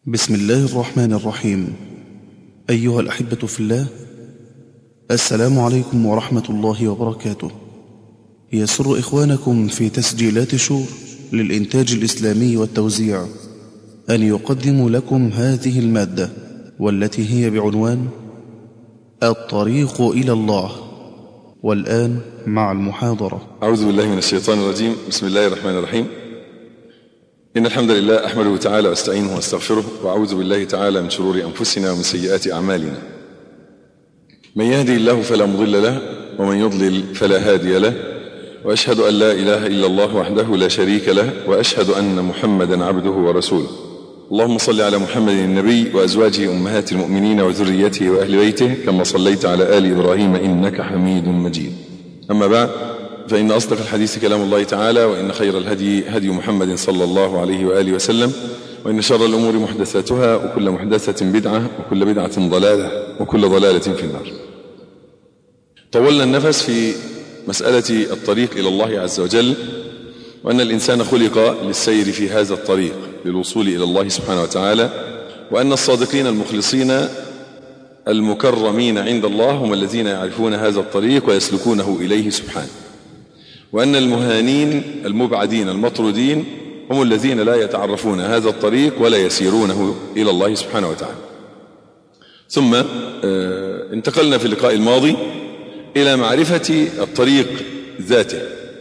بسم الله الرحمن الرحيم أيها الأحبة في الله السلام عليكم ورحمة الله وبركاته يسر إخوانكم في تسجيلات شور للإنتاج الإسلامي والتوزيع أن يقدموا لكم هذه المادة والتي هي بعنوان الطريق إلى الله والآن مع المحاضرة أعوذ بالله من الشيطان الرجيم بسم الله الرحمن الرحيم إن الحمد لله أحمده تعالى واستعينه واستغفره وأعوذ بالله تعالى من شرور أنفسنا ومن سيئات أعمالنا من يهدي الله فلا مضل له ومن يضلل فلا هادي له وأشهد أن لا إله إلا الله وحده لا شريك له وأشهد أن محمدا عبده ورسوله اللهم صل على محمد النبي وأزواجه أمهات المؤمنين وذريته وأهل بيته كما صليت على آل إبراهيم إنك حميد مجيد أما بعد فإن أصدق الحديث كلام الله تعالى وإن خير الهدي هدي محمد صلى الله عليه وآله وسلم وإن شر الأمور محدثاتها وكل محدثة بدعة وكل بدعة ضلالة وكل ضلالة في النار طولنا النفس في مسألة الطريق إلى الله عز وجل وأن الإنسان خلق للسير في هذا الطريق للوصول إلى الله سبحانه وتعالى وأن الصادقين المخلصين المكرمين عند الله هم الذين يعرفون هذا الطريق ويسلكونه إليه سبحانه وأن المهانين المبعدين المطرودين هم الذين لا يتعرفون هذا الطريق ولا يسيرونه إلى الله سبحانه وتعالى ثم انتقلنا في اللقاء الماضي إلى معرفة الطريق ذاته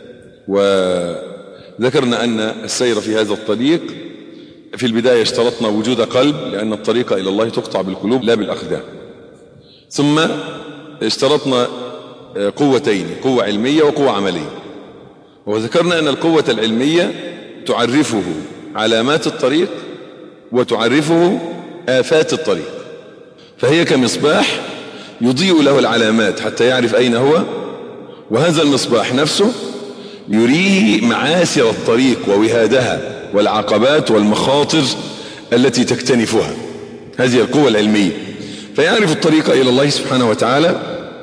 وذكرنا أن السير في هذا الطريق في البداية اشترطنا وجود قلب لأن الطريق إلى الله تقطع بالقلوب لا بالأقدام ثم اشترطنا قوتين قوة علمية وقوة عملية وذكرنا أن القوة العلمية تعرفه علامات الطريق وتعرفه آفات الطريق فهي كمصباح يضيء له العلامات حتى يعرف أين هو وهذا المصباح نفسه يريه معاسر الطريق ووهادها والعقبات والمخاطر التي تكتنفها هذه القوة العلمية فيعرف الطريق إلى الله سبحانه وتعالى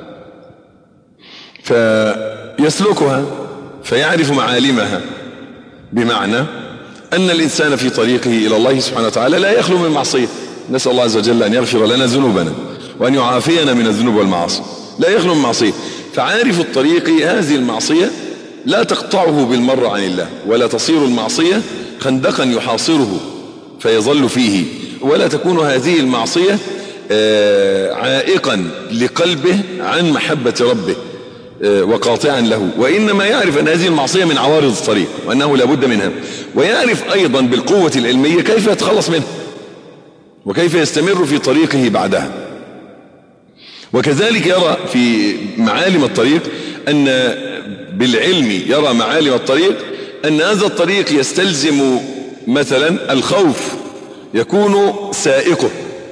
فيسلكها فيعرف معالمها بمعنى أن الإنسان في طريقه إلى الله سبحانه وتعالى لا يخلو من معصية نسأل الله عز وجل أن يغفر لنا ذنوبنا وأن يعافينا من الذنوب والمعاصي لا يخلو من معصية فعارف الطريق هذه المعصية لا تقطعه بالمر عن الله ولا تصير المعصية خندقا يحاصره فيظل فيه ولا تكون هذه المعصية عائقا لقلبه عن محبة ربه وقاطعا له وإنما يعرف أن هذه المعصية من عوارض الطريق وأنه لابد منها ويعرف أيضا بالقوة العلمية كيف يتخلص منها وكيف يستمر في طريقه بعدها وكذلك يرى في معالم الطريق أن بالعلم يرى معالم الطريق أن هذا الطريق يستلزم مثلا الخوف يكون سائقه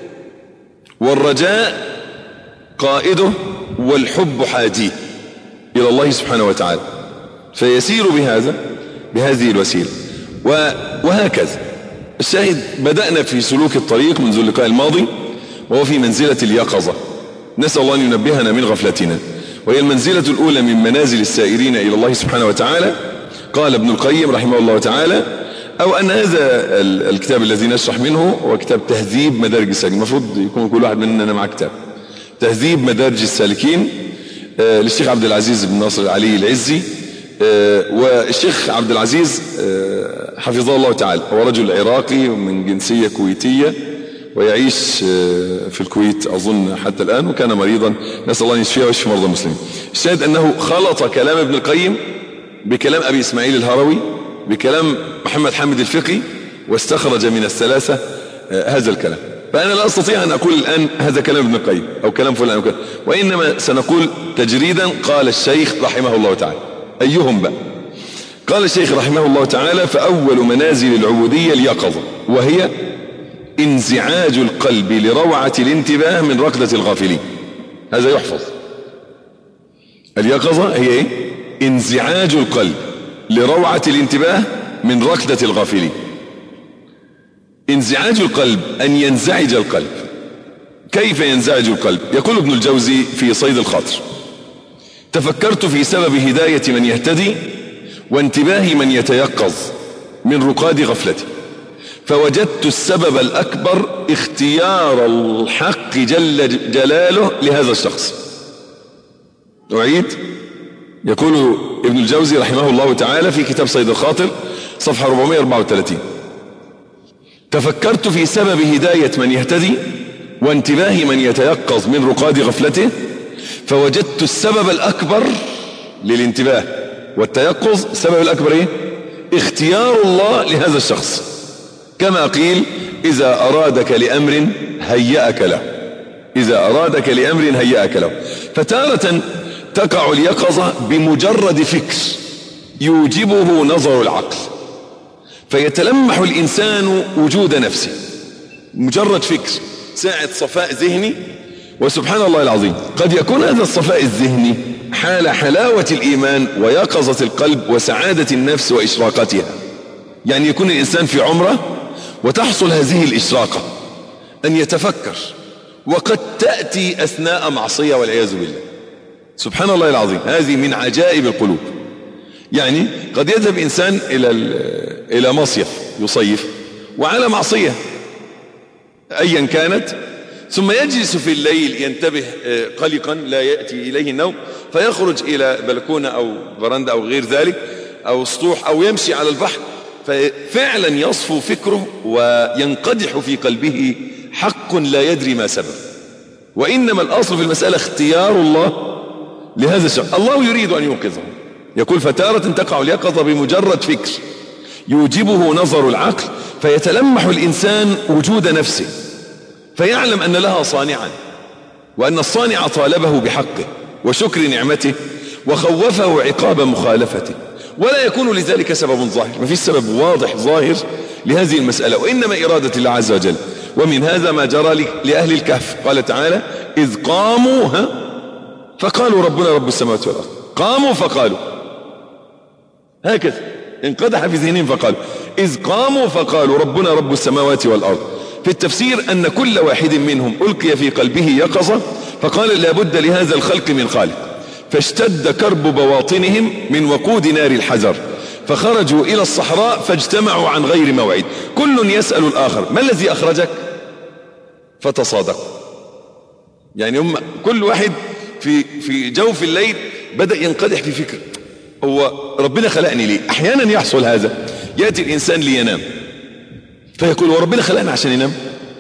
والرجاء قائده والحب حاديه إلى الله سبحانه وتعالى فيسير بهذا بهذه الوسيلة وهكذا الشاهد بدأنا في سلوك الطريق منذ اللقاء الماضي وهو في منزلة اليقظة نسأل الله أن ينبهنا من غفلتنا وهي المنزلة الأولى من منازل السائرين إلى الله سبحانه وتعالى قال ابن القيم رحمه الله تعالى أو أن هذا الكتاب الذي نشرح منه هو كتاب تهذيب مدارج السالكين المفروض يكون كل واحد مننا مع كتاب تهذيب مدارج السالكين للشيخ عبد العزيز بن ناصر العلي العزي والشيخ عبد العزيز حفظه الله تعالى هو رجل عراقي من جنسية كويتية ويعيش في الكويت أظن حتى الآن وكان مريضا نسأل الله أن يشفيه ويشفي مرضى المسلمين الشاهد أنه خلط كلام ابن القيم بكلام أبي إسماعيل الهروي بكلام محمد حامد الفقي واستخرج من الثلاثة هذا الكلام فأنا لا أستطيع أن أقول الآن هذا كلام ابن القيم أو كلام فلان أو كلام وإنما سنقول تجريدا قال الشيخ رحمه الله تعالى أيهم بقى قال الشيخ رحمه الله تعالى فأول منازل العبودية اليقظة وهي انزعاج القلب لروعة الانتباه من ركضة الغافلين هذا يحفظ اليقظة هي ايه انزعاج القلب لروعة الانتباه من ركضة الغافلين انزعاج القلب أن ينزعج القلب كيف ينزعج القلب يقول ابن الجوزي في صيد الخاطر تفكرت في سبب هداية من يهتدي وانتباه من يتيقظ من رقاد غفلته فوجدت السبب الأكبر اختيار الحق جل جلاله لهذا الشخص أعيد يقول ابن الجوزي رحمه الله تعالى في كتاب صيد الخاطر صفحة 434 تفكرت في سبب هداية من يهتدي وانتباه من يتيقظ من رقاد غفلته فوجدت السبب الأكبر للانتباه والتيقظ السبب الأكبر إيه؟ اختيار الله لهذا الشخص كما قيل إذا أرادك لأمر هيأك له إذا أرادك لأمر هيأك له فتارة تقع اليقظة بمجرد فكر يوجبه نظر العقل فيتلمح الإنسان وجود نفسه مجرد فكر ساعة صفاء ذهني وسبحان الله العظيم قد يكون هذا الصفاء الذهني حال حلاوة الإيمان ويقظة القلب وسعادة النفس وإشراقتها يعني يكون الإنسان في عمره وتحصل هذه الإشراقة أن يتفكر وقد تأتي أثناء معصية والعياذ بالله سبحان الله العظيم هذه من عجائب القلوب يعني قد يذهب إنسان إلى إلى مصيف يصيف وعلى معصية أيا كانت ثم يجلس في الليل ينتبه قلقا لا يأتي إليه النوم فيخرج إلى بلكونة أو برندة أو غير ذلك أو سطوح أو يمشي على البحر ففعلا يصفو فكره وينقدح في قلبه حق لا يدري ما سبب وإنما الأصل في المسألة اختيار الله لهذا الشخص الله يريد أن ينقذه يقول فتارة تقع اليقظة بمجرد فكر يوجبه نظر العقل فيتلمح الإنسان وجود نفسه فيعلم أن لها صانعا وأن الصانع طالبه بحقه وشكر نعمته وخوفه عقاب مخالفته ولا يكون لذلك سبب ظاهر ما فيش سبب واضح ظاهر لهذه المسألة وإنما إرادة الله عز وجل ومن هذا ما جرى لأهل الكهف قال تعالى إذ قاموا ها فقالوا ربنا رب السماوات والأرض قاموا فقالوا هكذا انقدح في ذهنهم فقالوا إذ قاموا فقالوا ربنا رب السماوات والأرض في التفسير أن كل واحد منهم ألقي في قلبه يقظة فقال لابد لهذا الخلق من خالق فاشتد كرب بواطنهم من وقود نار الحجر فخرجوا إلى الصحراء فاجتمعوا عن غير موعد كل يسأل الآخر ما الذي أخرجك فتصادق يعني هم كل واحد في في جوف الليل بدأ ينقدح في فكر هو ربنا خلقني ليه أحيانا يحصل هذا يأتي الإنسان لينام فيقول وربنا خلقنا عشان ينام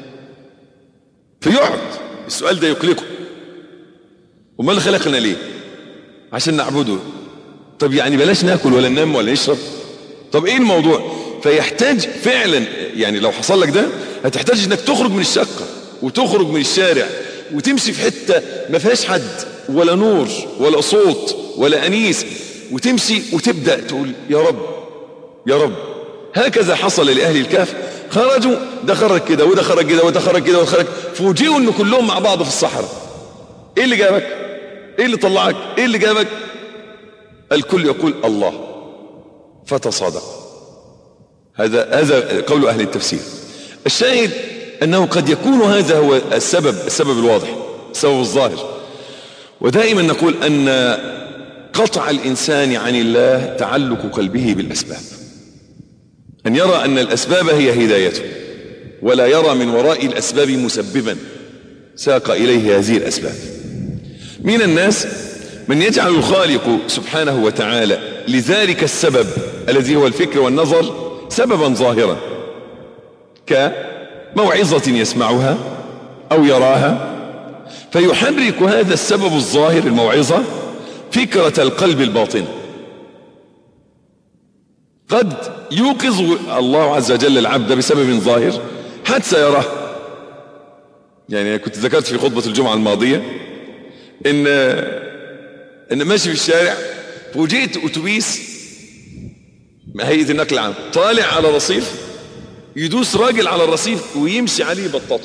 فيقعد السؤال ده يقلقه وما اللي خلقنا ليه عشان نعبده طب يعني بلاش ناكل ولا ننام ولا نشرب طب ايه الموضوع فيحتاج فعلا يعني لو حصل لك ده هتحتاج انك تخرج من الشقة وتخرج من الشارع وتمشي في حتة ما فيهاش حد ولا نور ولا صوت ولا انيس وتمشي وتبدأ تقول يا رب يا رب هكذا حصل لأهل الكهف خرجوا ده خرج كده وده خرج كده وده خرج كده وده خرج فوجئوا ان كلهم مع بعض في الصحراء ايه اللي جابك ايه اللي طلعك ايه اللي جابك الكل يقول الله فتصادق هذا هذا قول اهل التفسير الشاهد انه قد يكون هذا هو السبب السبب الواضح السبب الظاهر ودائما نقول ان قطع الانسان عن الله تعلق قلبه بالاسباب ان يرى ان الاسباب هي هدايته ولا يرى من وراء الاسباب مسببا ساق اليه هذه الاسباب من الناس من يجعل الخالق سبحانه وتعالى لذلك السبب الذي هو الفكر والنظر سببا ظاهرا كموعظة يسمعها أو يراها فيحرك هذا السبب الظاهر الموعظة فكرة القلب الباطن قد يوقظ الله عز وجل العبد بسبب ظاهر حتى يراه يعني كنت ذكرت في خطبة الجمعة الماضية ان ان ماشي في الشارع فوجئت اتوبيس هيئه النقل العام طالع على رصيف يدوس راجل على الرصيف ويمشي عليه بطاطه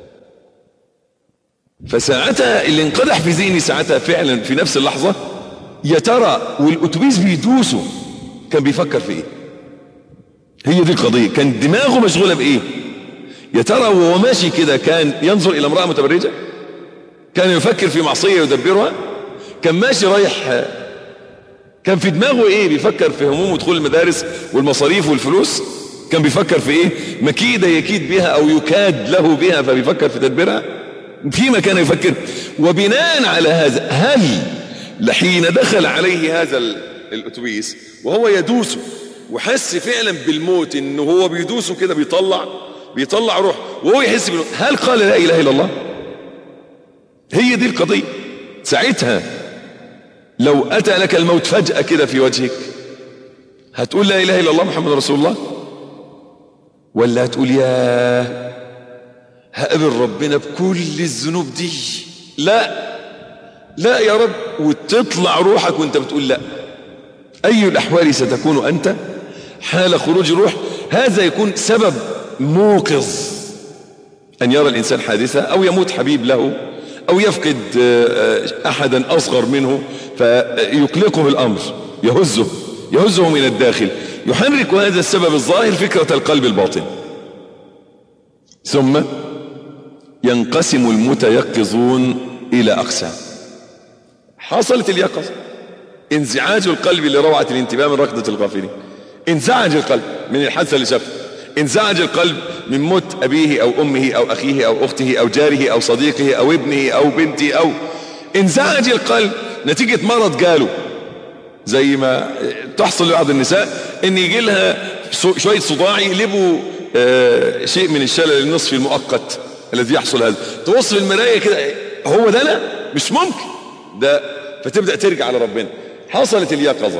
فساعتها اللي انقدح في ذهني ساعتها فعلا في نفس اللحظه يا ترى والاتوبيس بيدوسه كان بيفكر في ايه هي دي القضيه كان دماغه مشغوله بايه يا ترى وهو ماشي كده كان ينظر الى امراه متبرجه كان يفكر في معصية يدبرها كان ماشي رايح كان في دماغه ايه بيفكر في هموم ودخول المدارس والمصاريف والفلوس كان بيفكر في ايه مكيدة يكيد بها او يكاد له بها فبيفكر في تدبيرها فيما كان يفكر وبناء على هذا هل لحين دخل عليه هذا الاتوبيس وهو يدوسه وحس فعلا بالموت انه هو بيدوسه كده بيطلع بيطلع روح وهو يحس بالموت هل قال لا اله الا الله هي دي القضية ساعتها لو اتى لك الموت فجأة كده في وجهك هتقول لا اله الا الله محمد رسول الله ولا هتقول يا هقابل ربنا بكل الذنوب دي لا لا يا رب وتطلع روحك وانت بتقول لا اي الاحوال ستكون انت حال خروج الروح هذا يكون سبب موقظ ان يرى الانسان حادثة او يموت حبيب له او يفقد احدا اصغر منه فيقلقه الامر يهزه يهزه من الداخل يحرك هذا السبب الظاهر فكرة القلب الباطن ثم ينقسم المتيقظون الى اقسام حصلت اليقظة انزعاج القلب لروعة الانتباه من ركضة الغافلين انزعج القلب من الحادثة اللي شافها انزعج القلب من موت أبيه أو أمه أو أخيه أو أخته أو جاره أو صديقه أو ابنه أو بنته أو انزعج القلب نتيجة مرض جاله زي ما تحصل لبعض النساء ان يجي لها شوية صداع يقلبوا شيء من الشلل النصفي المؤقت الذي يحصل هذا تبص في المراية كده هو ده لا مش ممكن ده فتبدأ ترجع على ربنا حصلت اليقظة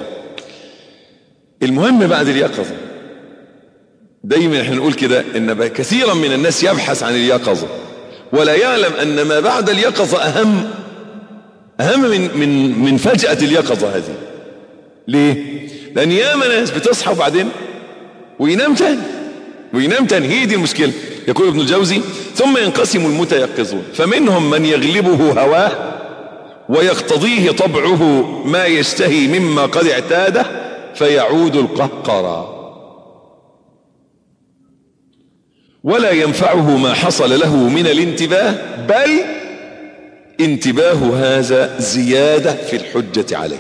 المهم بعد اليقظة دايما احنا نقول كده ان كثيرا من الناس يبحث عن اليقظة ولا يعلم ان ما بعد اليقظة اهم اهم من من من فجأة اليقظة هذه ليه لان ياما ناس بتصحى وبعدين وينام تاني وينام تاني هي دي المشكلة يقول ابن الجوزي ثم ينقسم المتيقظون فمنهم من يغلبه هواه ويقتضيه طبعه ما يشتهي مما قد اعتاده فيعود القهقرى ولا ينفعه ما حصل له من الانتباه بل انتباه هذا زيادة في الحجة عليه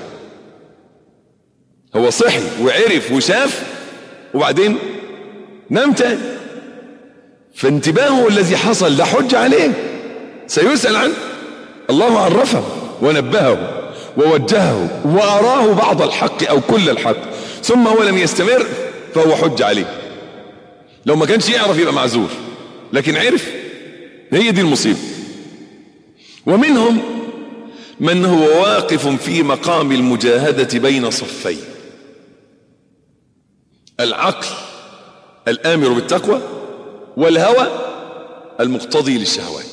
هو صحي وعرف وشاف وبعدين نام تاني فانتباهه الذي حصل ده حجة عليه سيسأل عنه الله عرفه ونبهه ووجهه وأراه بعض الحق أو كل الحق ثم هو لم يستمر فهو حج عليه لو ما كانش يعرف يبقى معذور لكن عرف هي دي المصيبة ومنهم من هو واقف في مقام المجاهدة بين صفين العقل الآمر بالتقوى والهوى المقتضي للشهوات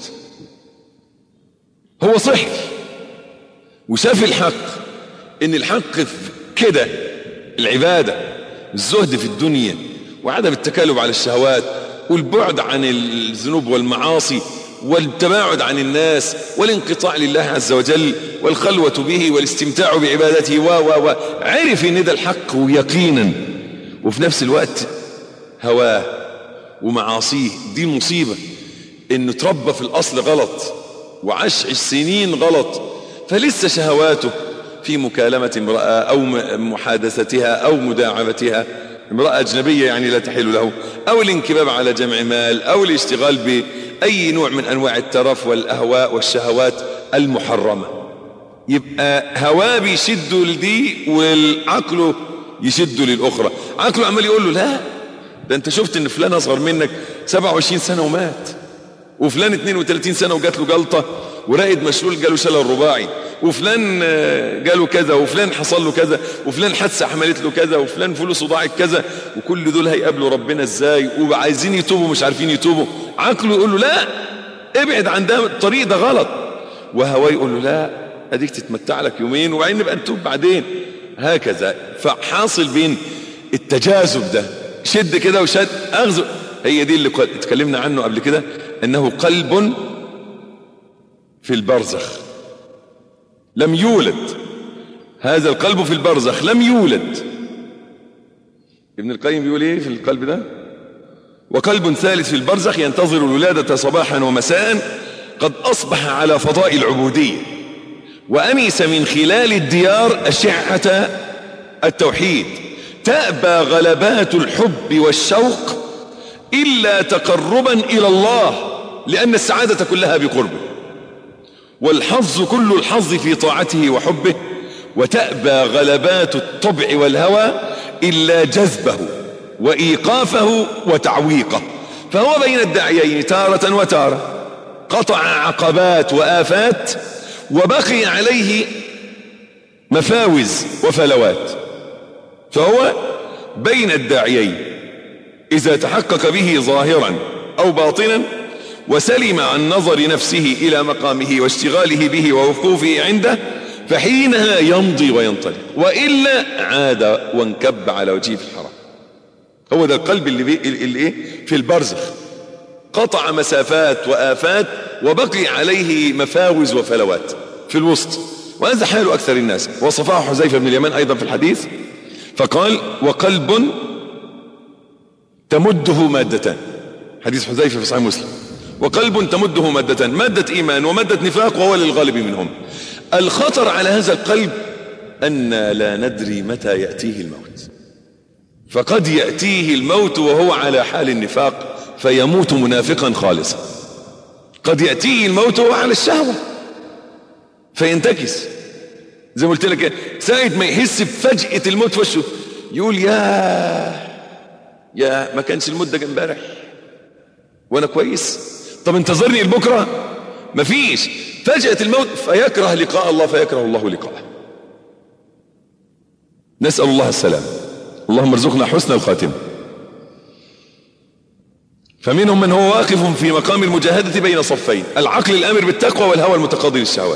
هو صحي وشاف الحق ان الحق في كده العبادة الزهد في الدنيا وعدم التكالب على الشهوات والبعد عن الذنوب والمعاصي والتباعد عن الناس والانقطاع لله عز وجل والخلوة به والاستمتاع بعبادته و و و عرف ان ده الحق ويقينا وفي نفس الوقت هواه ومعاصيه دي المصيبة انه تربى في الاصل غلط وعاش سنين غلط فلسه شهواته في مكالمة امرأة او محادثتها او مداعبتها امرأة أجنبية يعني لا تحل له أو الانكباب على جمع مال أو الاشتغال بأي نوع من أنواع الترف والأهواء والشهوات المحرمة يبقى هواه بيشد لدي والعقل يشد للأخرى عقله عمال يقول له لا ده انت شفت ان فلان اصغر منك 27 سنة ومات وفلان 32 سنة وجات له جلطة ورائد مشلول جاله شلل رباعي وفلان جاله كذا وفلان حصل له كذا وفلان حادثه حملت له كذا وفلان فلوسه ضاعت كذا وكل دول هيقابلوا ربنا ازاي وعايزين يتوبوا مش عارفين يتوبوا عقله يقول له لا ابعد عن ده الطريق ده غلط وهواه يقول له لا اديك تتمتع لك يومين وبعدين نبقى نتوب بعدين هكذا فحاصل بين التجاذب ده شد كده وشد اخذ هي دي اللي اتكلمنا عنه قبل كده انه قلب في البرزخ لم يولد هذا القلب في البرزخ لم يولد ابن القيم بيقول ايه في القلب ده وقلب ثالث في البرزخ ينتظر الولادة صباحا ومساء قد أصبح على فضاء العبودية وأنس من خلال الديار أشعة التوحيد تأبى غلبات الحب والشوق إلا تقربا إلى الله لأن السعادة كلها بقربه والحظ كل الحظ في طاعته وحبه وتأبى غلبات الطبع والهوى إلا جذبه وإيقافه وتعويقه فهو بين الداعيين تارة وتارة قطع عقبات وآفات وبقي عليه مفاوز وفلوات فهو بين الداعيين إذا تحقق به ظاهرا أو باطنا وسلم عن نظر نفسه إلى مقامه واشتغاله به ووقوفه عنده فحينها يمضي وينطلق وإلا عاد وانكب على وجهه في الحرام هو ده القلب اللي, بي اللي ايه في البرزخ قطع مسافات وآفات وبقي عليه مفاوز وفلوات في الوسط وهذا حال أكثر الناس وصفه حذيفة بن اليمان أيضا في الحديث فقال وقلب تمده مادتان حديث حذيفة في صحيح مسلم وقلب تمده مادتان مادة إيمان ومادة نفاق وهو للغالب منهم الخطر على هذا القلب أن لا ندري متى يأتيه الموت فقد يأتيه الموت وهو على حال النفاق فيموت منافقا خالصا قد يأتيه الموت وهو على الشهوة فينتكس زي ما قلت لك ساعة ما يحس بفجأة الموت في وشه يقول يا يا ما كانش الموت ده امبارح وانا كويس طب انتظرني لبكره مفيش فجأة الموت فيكره لقاء الله فيكره الله لقاءه نسأل الله السلام اللهم ارزقنا حسن الخاتمة فمنهم من هو واقف في مقام المجاهدة بين صفين العقل الأمر بالتقوى والهوى المتقاضي للشهوات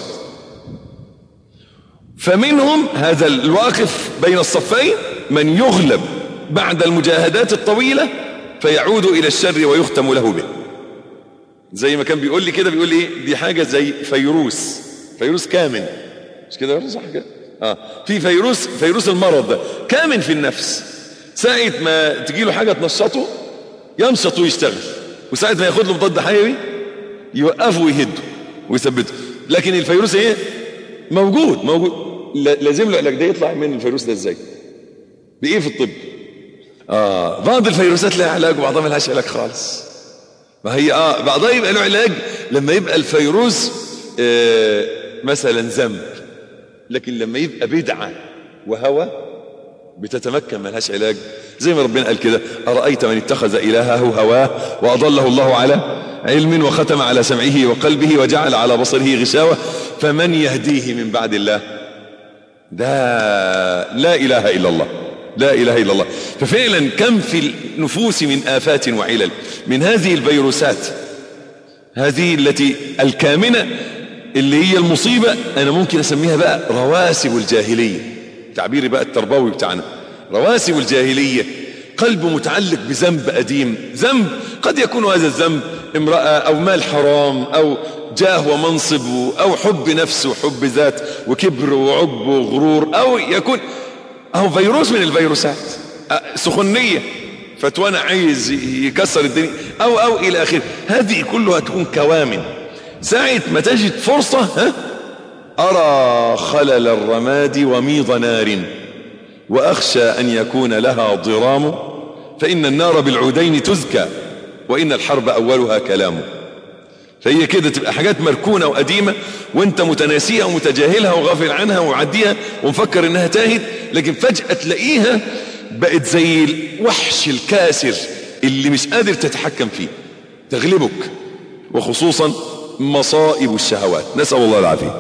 فمنهم هذا الواقف بين الصفين من يغلب بعد المجاهدات الطويلة فيعود إلى الشر ويختم له به زي ما كان بيقول لي كده بيقول لي دي حاجة زي فيروس فيروس كامن مش كده صح كده اه في فيروس فيروس المرض ده كامن في النفس ساعة ما تجي له حاجة تنشطه ينشط ويشتغل وساعة ما ياخد له مضاد حيوي يوقفه ويهده ويثبته لكن الفيروس ايه موجود موجود لازم له علاج ده يطلع من الفيروس ده ازاي بايه في الطب اه بعض الفيروسات لها علاج وبعضها ما لهاش علاج خالص ما هي اه بعضها يبقى له علاج لما يبقى الفيروس آه مثلا ذنب لكن لما يبقى بدعة وهوى بتتمكن ما لهاش علاج زي ما ربنا قال كده أرأيت من اتخذ إلهه هواه وأضله الله على علم وختم على سمعه وقلبه وجعل على بصره غشاوة فمن يهديه من بعد الله ده لا إله إلا الله لا إله إلا الله ففعلا كم في النفوس من آفات وعلل من هذه الفيروسات هذه التي الكامنة اللي هي المصيبة أنا ممكن أسميها بقى رواسب الجاهلية تعبيري بقى التربوي بتاعنا رواسب الجاهلية قلب متعلق بذنب قديم ذنب قد يكون هذا الذنب امرأة أو مال حرام أو جاه ومنصب أو حب نفس وحب ذات وكبر وعب وغرور أو يكون أو فيروس من الفيروسات سخنية فتوانا عايز يكسر الدنيا أو أو إلى آخره هذه كلها تكون كوامن ساعة ما تجد فرصة ها أرى خلل الرماد وميض نار وأخشى أن يكون لها ضرام فإن النار بالعودين تزكى وإن الحرب أولها كلام فهي كده تبقى حاجات مركونة وقديمة وانت متناسيها ومتجاهلها وغافل عنها ومعديها ومفكر انها تاهت لكن فجأة تلاقيها بقت زي الوحش الكاسر اللي مش قادر تتحكم فيه تغلبك وخصوصا مصائب الشهوات نسأل الله العافية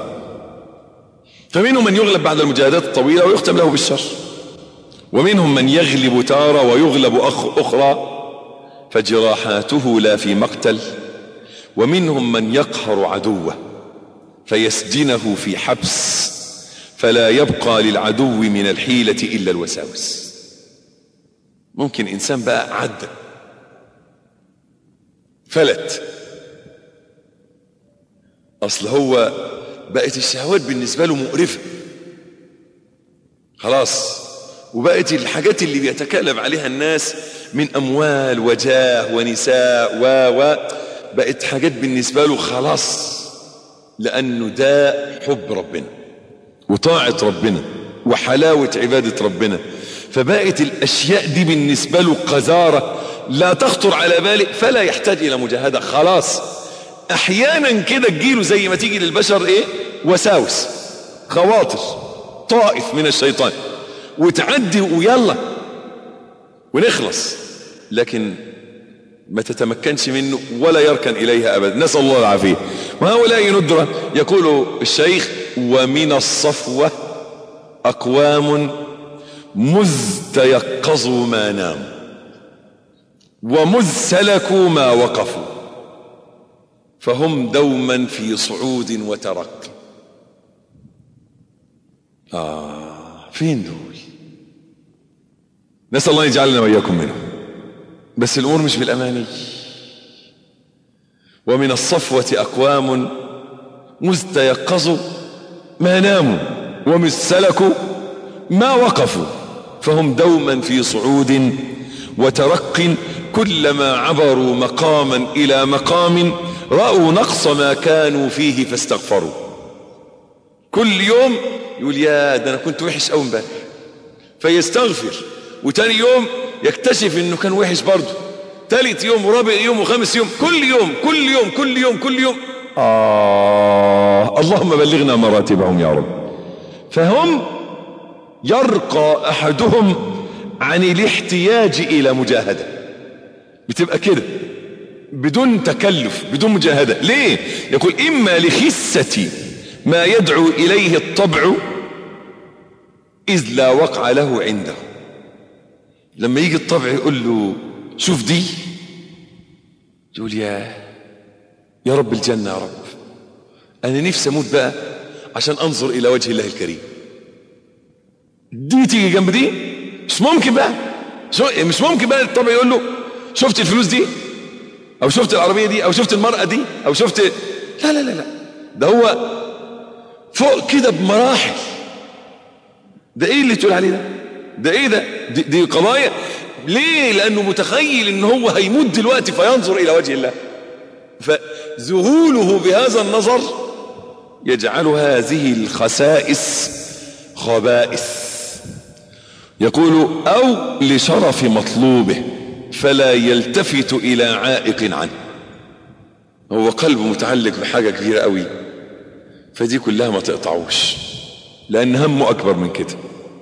فمنهم من يغلب بعد المجاهدات الطويلة ويختم له بالشر ومنهم من يغلب تارة ويغلب أخ أخرى فجراحاته لا في مقتل ومنهم من يقهر عدوه فيسجنه في حبس فلا يبقى للعدو من الحيلة إلا الوساوس ممكن إنسان بقى عدى فلت أصل هو بقت الشهوات بالنسبة له مقرفة خلاص وبقت الحاجات اللي بيتكالب عليها الناس من أموال وجاه ونساء و و بقت حاجات بالنسبة له خلاص لأنه ده حب ربنا وطاعة ربنا وحلاوة عبادة ربنا فبقت الاشياء دي بالنسبة له قذارة لا تخطر على باله فلا يحتاج الى مجاهدة خلاص احيانا كده تجيله زي ما تيجي للبشر ايه وساوس خواطر طائف من الشيطان وتعدي ويلا ونخلص لكن ما تتمكنش منه ولا يركن إليها أبدا نسأل الله العافية وهؤلاء ندرة يقول الشيخ ومن الصفوة أقوام مذ تيقظوا ما ناموا ومذ سلكوا ما وقفوا فهم دوما في صعود وترك آه فين دول نسأل الله يجعلنا وإياكم منهم بس الأمور مش بالأماني ومن الصفوة أقوام مذ تيقظوا ما ناموا ومذ سلكوا ما وقفوا فهم دوما في صعود وترق كلما عبروا مقاما إلى مقام رأوا نقص ما كانوا فيه فاستغفروا كل يوم يقول يا ده أنا كنت وحش أوي امبارح فيستغفر وتاني يوم يكتشف انه كان وحش برضه تالت يوم ورابع يوم وخامس يوم كل يوم كل يوم كل يوم كل يوم آه اللهم بلغنا مراتبهم يا رب فهم يرقى أحدهم عن الاحتياج إلى مجاهدة بتبقى كده بدون تكلف بدون مجاهدة ليه يقول إما لخسة ما يدعو إليه الطبع إذ لا وقع له عنده لما يجي الطبع يقول له شوف دي يقول يا يا رب الجنة يا رب أنا نفسي أموت بقى عشان أنظر إلى وجه الله الكريم دي تيجي جنب دي مش ممكن بقى مش ممكن بقى الطبع يقول له شفت الفلوس دي أو شفت العربية دي أو شفت المرأة دي أو شفت لا لا لا لا ده هو فوق كده بمراحل ده ايه اللي تقول عليه ده ده ايه ده دي, دي قضايا ليه لانه متخيل ان هو هيموت دلوقتي فينظر الى وجه الله فذهوله بهذا النظر يجعل هذه الخسائس خبائث يقول او لشرف مطلوبه فلا يلتفت الى عائق عنه هو قلبه متعلق بحاجة كبيرة قوي فدي كلها ما تقطعوش لان همه اكبر من كده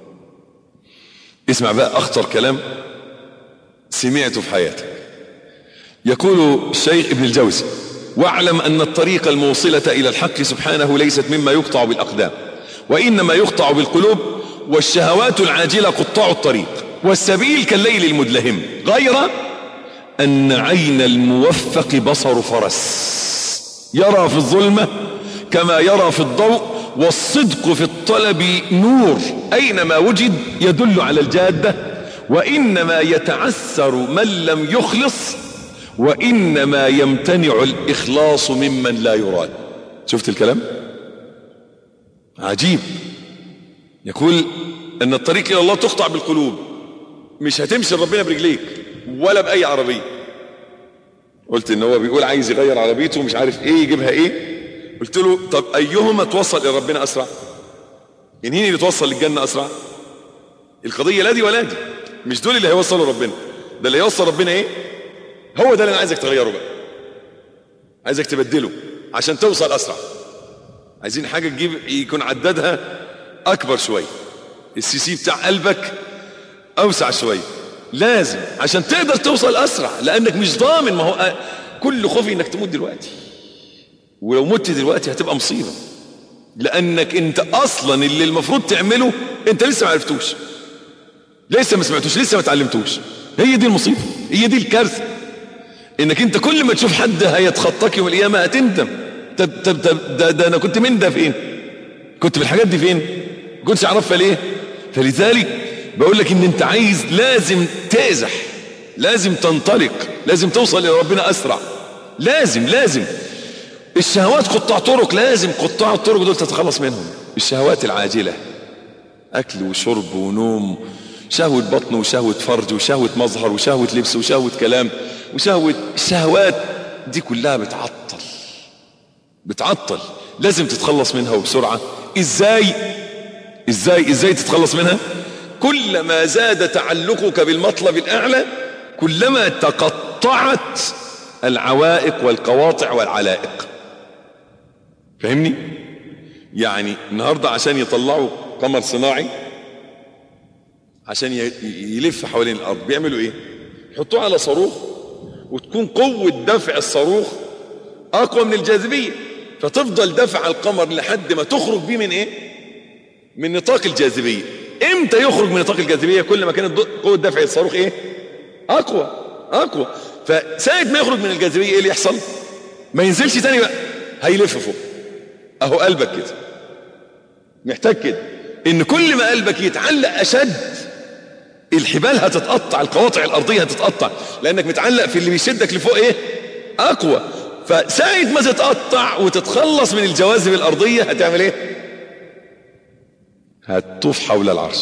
اسمع بقى اخطر كلام سمعته في حياتك يقول الشيخ ابن الجوزي واعلم ان الطريق الموصلة الى الحق سبحانه ليست مما يقطع بالاقدام وانما يقطع بالقلوب والشهوات العاجلة قطاع الطريق والسبيل كالليل المدلهم غير ان عين الموفق بصر فرس يرى في الظلمة كما يرى في الضوء والصدق في الطلب نور أينما وجد يدل على الجادة وإنما يتعسر من لم يخلص وإنما يمتنع الإخلاص ممن لا يراد شفت الكلام عجيب يقول أن الطريق إلى الله تقطع بالقلوب مش هتمشي ربنا برجليك ولا بأي عربية قلت ان هو بيقول عايز يغير عربيته ومش عارف ايه يجيبها ايه قلت له طب ايهما توصل الى ربنا اسرع مين اللي توصل للجنه اسرع القضيه لا دي ولا دي مش دول اللي هيوصلوا ربنا ده اللي هيوصل ربنا ايه هو ده اللي انا عايزك تغيره بقى عايزك تبدله عشان توصل اسرع عايزين حاجه تجيب يكون عدادها اكبر شويه السي سي بتاع قلبك اوسع شويه لازم عشان تقدر توصل اسرع لانك مش ضامن ما هو كل خوفي انك تموت دلوقتي ولو مت دلوقتي هتبقى مصيبة لأنك أنت أصلا اللي المفروض تعمله أنت لسه ما عرفتوش لسه ما سمعتوش لسه ما تعلمتوش هي دي المصيبة هي دي الكارثة انك انت كل ما تشوف حد هيتخطاك يوم القيامة هتندم طب طب طب ده, ده انا كنت من ده فين كنت في الحاجات دي فين كنتش اعرفها ليه فلذلك بقول لك ان انت عايز لازم تازح لازم تنطلق لازم توصل الى ربنا اسرع لازم لازم الشهوات قطاع طرق لازم قطاع الطرق دول تتخلص منهم الشهوات العاجلة أكل وشرب ونوم شهوة بطن وشهوة فرج وشهوة مظهر وشهوة لبس وشهوة كلام وشهوة الشهوات دي كلها بتعطل بتعطل لازم تتخلص منها وبسرعة ازاي ازاي ازاي تتخلص منها كلما زاد تعلقك بالمطلب الأعلى كلما تقطعت العوائق والقواطع والعلائق فاهمني يعني النهاردة عشان يطلعوا قمر صناعي عشان يلف حوالين الأرض بيعملوا إيه يحطوه على صاروخ وتكون قوة دفع الصاروخ أقوى من الجاذبية فتفضل دفع القمر لحد ما تخرج بيه من إيه من نطاق الجاذبية امتى يخرج من نطاق الجاذبية كل ما كانت قوة دفع الصاروخ ايه اقوى اقوى فساعة ما يخرج من الجاذبية ايه اللي يحصل ما ينزلش تاني بقى هيلف فوق اهو قلبك كده محتاج كده ان كل ما قلبك يتعلق اشد الحبال هتتقطع القواطع الارضية هتتقطع لانك متعلق في اللي بيشدك لفوق ايه اقوى فساعة ما تتقطع وتتخلص من الجواذب الارضية هتعمل ايه هتطوف حول العرش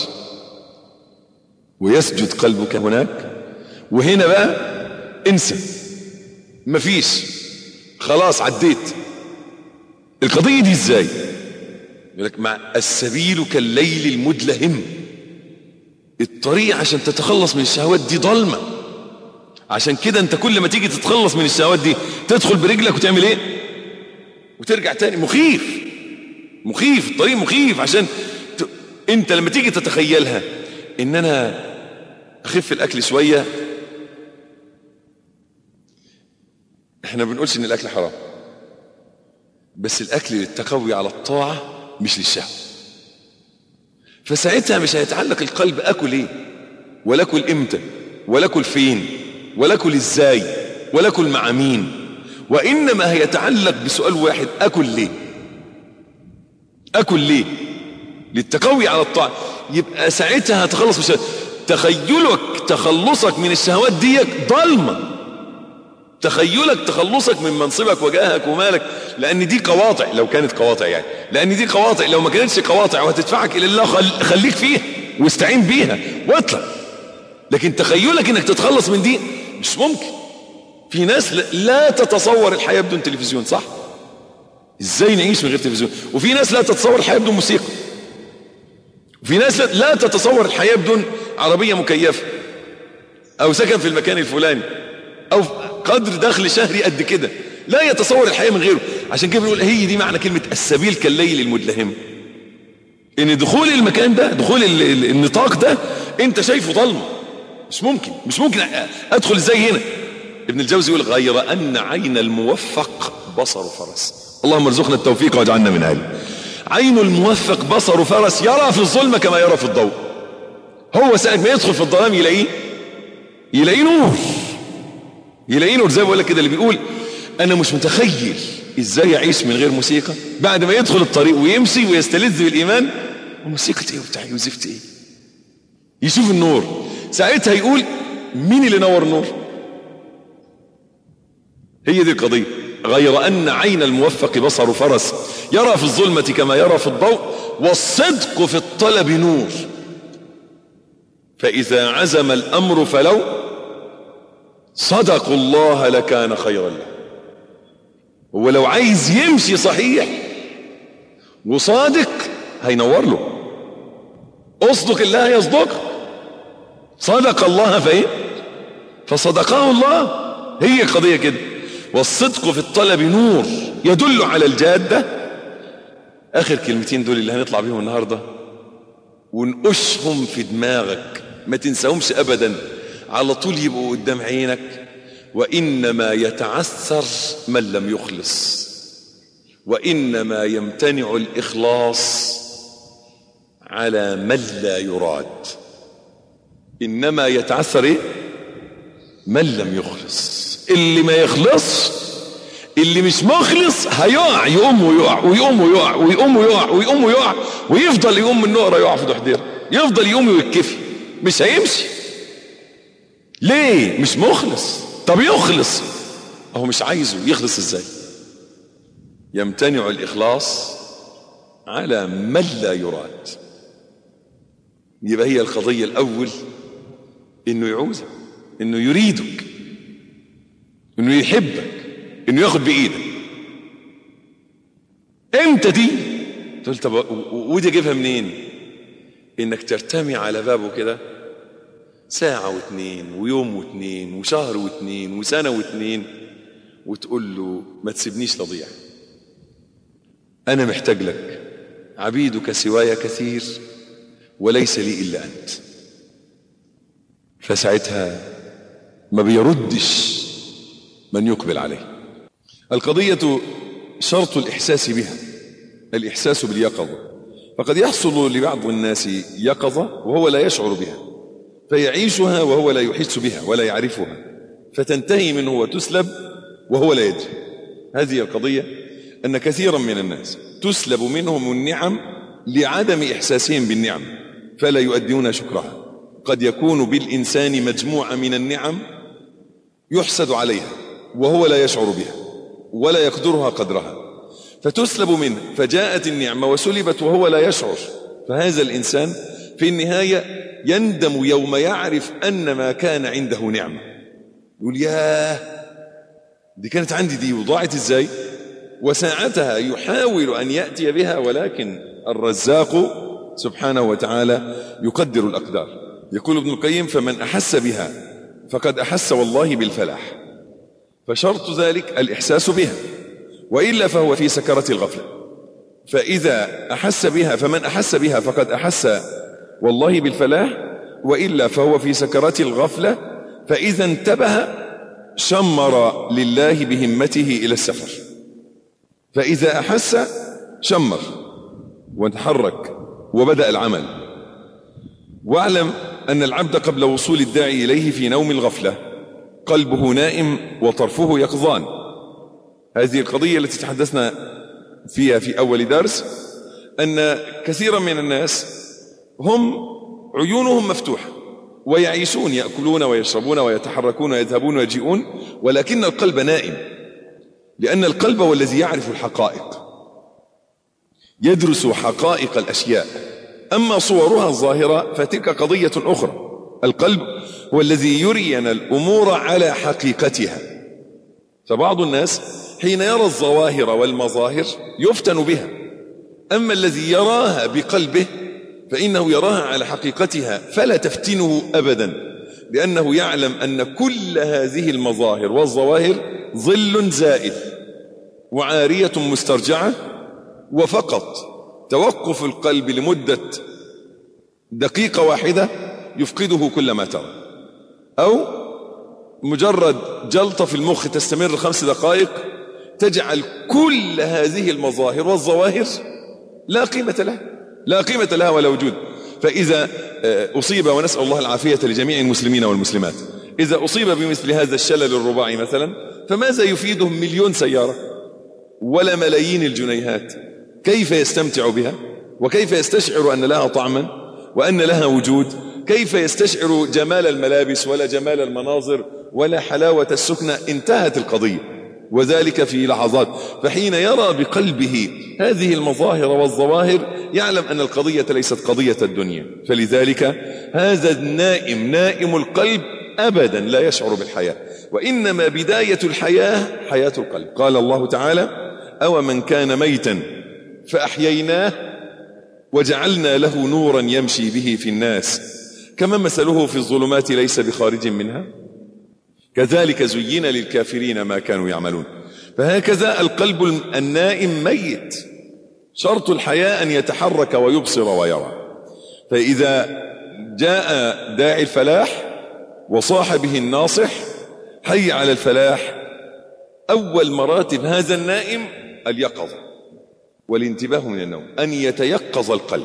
ويسجد قلبك هناك وهنا بقى انسى مفيش خلاص عديت القضية دي ازاي يقول لك مع السبيل كالليل المدلهم الطريق عشان تتخلص من الشهوات دي ضلمة عشان كده انت كل ما تيجي تتخلص من الشهوات دي تدخل برجلك وتعمل ايه وترجع تاني مخيف مخيف الطريق مخيف عشان ت... انت لما تيجي تتخيلها ان انا اخف الاكل شوية احنا ما بنقولش ان الاكل حرام بس الاكل للتقوي على الطاعة مش للشهوة فساعتها مش هيتعلق القلب اكل ايه ولا اكل امتى ولا اكل فين ولا اكل ازاي ولا اكل مع مين وانما هيتعلق بسؤال واحد اكل ليه اكل ليه للتقوي على الطاعة يبقى ساعتها هتخلص من الشهوات تخيلك تخلصك من الشهوات ديك ضلمة تخيلك تخلصك من منصبك وجاهك ومالك لان دي قواطع لو كانت قواطع يعني لان دي قواطع لو ما كانتش قواطع وهتدفعك الى الله خليك فيها واستعين بيها واطلع لكن تخيلك انك تتخلص من دي مش ممكن في ناس لا تتصور الحياة بدون تلفزيون صح ازاي نعيش من غير تلفزيون وفي ناس لا تتصور الحياة بدون موسيقى وفي ناس لا تتصور الحياة بدون عربية مكيفة او سكن في المكان الفلاني او قدر دخل شهري قد كده لا يتصور الحياة من غيره عشان كده بنقول هي دي معنى كلمة السبيل كالليل المدلهم ان دخول المكان ده دخول النطاق ده انت شايفه ضلمه مش ممكن مش ممكن ادخل ازاي هنا ابن الجوزي يقول غير ان عين الموفق بصر فرس اللهم ارزقنا التوفيق واجعلنا من اهله عين الموفق بصر فرس يرى في الظلمه كما يرى في الضوء هو ساعه ما يدخل في الظلام يلاقيه يلاقيه نور يلاقيه نور زي ما بقول لك كده اللي بيقول انا مش متخيل ازاي اعيش من غير موسيقى بعد ما يدخل الطريق ويمشي ويستلذ بالايمان وموسيقى ايه وبتاع وزفت ايه يشوف النور ساعتها يقول مين اللي نور النور هي دي القضية غير أن عين الموفق بصر فرس يرى في الظلمة كما يرى في الضوء والصدق في الطلب نور فإذا عزم الأمر فلو صدقوا الله لكان خيرا له ولو عايز يمشي صحيح وصادق هينور له اصدق الله يصدق صدق الله فايه فصدقه الله هي قضية كده والصدق في الطلب نور يدل على الجادة اخر كلمتين دول اللي هنطلع بيهم النهاردة ونقشهم في دماغك ما تنساهمش ابدا على طول يبقوا قدام عينك وانما يتعثر من لم يخلص وانما يمتنع الاخلاص على من لا يراد انما يتعثر ايه من لم يخلص اللي ما يخلص اللي مش مخلص هيقع يقوم ويقع ويقوم ويقع ويقوم ويقع ويقوم ويقع ويفضل يقوم من نقره يقع في دحديره يفضل يقوم ويتكفي مش هيمشي ليه مش مخلص طب يخلص هو مش عايزه يخلص ازاي يمتنع الاخلاص على من لا يراد يبقى هي القضيه الاول انه يعوزك انه يريدك انه يحبك انه ياخد بايدك امتى دي تقول طب ودي اجيبها منين انك ترتمي على بابه كده ساعة واتنين ويوم واتنين وشهر واتنين وسنة واتنين وتقول له ما تسيبنيش تضيع أنا محتاج لك عبيدك سواي كثير وليس لي إلا أنت فساعتها ما بيردش من يقبل عليه القضية شرط الإحساس بها الإحساس باليقظة فقد يحصل لبعض الناس يقظة وهو لا يشعر بها فيعيشها وهو لا يحس بها ولا يعرفها فتنتهي منه وتسلب وهو لا يدري هذه القضية أن كثيرا من الناس تسلب منهم النعم لعدم إحساسهم بالنعم فلا يؤدون شكرها قد يكون بالإنسان مجموعة من النعم يحسد عليها وهو لا يشعر بها ولا يقدرها قدرها فتسلب منه فجاءت النعمة وسلبت وهو لا يشعر فهذا الإنسان في النهاية يندم يوم يعرف أن ما كان عنده نعمة يقول ياه دي كانت عندي دي وضاعت ازاي وساعتها يحاول أن يأتي بها ولكن الرزاق سبحانه وتعالى يقدر الأقدار يقول ابن القيم فمن أحس بها فقد أحس والله بالفلاح فشرط ذلك الإحساس بها وإلا فهو في سكرة الغفلة فإذا أحس بها فمن أحس بها فقد أحس والله بالفلاح وإلا فهو في سكرة الغفلة فإذا انتبه شمر لله بهمته إلى السفر فإذا أحس شمر وتحرك وبدأ العمل واعلم أن العبد قبل وصول الداعي إليه في نوم الغفلة قلبه نائم وطرفه يقظان هذه القضية التي تحدثنا فيها في أول درس أن كثيرا من الناس هم عيونهم مفتوحة ويعيشون يأكلون ويشربون ويتحركون ويذهبون ويجيئون ولكن القلب نائم لأن القلب هو الذي يعرف الحقائق يدرس حقائق الأشياء أما صورها الظاهرة فتلك قضية أخرى القلب هو الذي يرينا الأمور على حقيقتها فبعض الناس حين يرى الظواهر والمظاهر يفتن بها أما الذي يراها بقلبه فإنه يراها على حقيقتها فلا تفتنه أبدا لأنه يعلم أن كل هذه المظاهر والظواهر ظل زائد وعارية مسترجعة وفقط توقف القلب لمدة دقيقة واحدة يفقده كل ما ترى أو مجرد جلطة في المخ تستمر خمس دقائق تجعل كل هذه المظاهر والظواهر لا قيمة لها لا قيمة لها ولا وجود فإذا أصيب ونسأل الله العافية لجميع المسلمين والمسلمات إذا أصيب بمثل هذا الشلل الرباعي مثلا فماذا يفيدهم مليون سيارة ولا ملايين الجنيهات كيف يستمتع بها وكيف يستشعر أن لها طعما وأن لها وجود كيف يستشعر جمال الملابس ولا جمال المناظر ولا حلاوة السكنة انتهت القضية وذلك في لحظات فحين يرى بقلبه هذه المظاهر والظواهر يعلم أن القضية ليست قضية الدنيا فلذلك هذا النائم نائم القلب أبدا لا يشعر بالحياة وإنما بداية الحياة حياة القلب قال الله تعالى أو من كان ميتا فأحييناه وجعلنا له نورا يمشي به في الناس كما مثله في الظلمات ليس بخارج منها كذلك زين للكافرين ما كانوا يعملون فهكذا القلب النائم ميت شرط الحياة أن يتحرك ويبصر ويرى فإذا جاء داعي الفلاح وصاح به الناصح حي على الفلاح أول مراتب هذا النائم اليقظة والانتباه من النوم أن يتيقظ القلب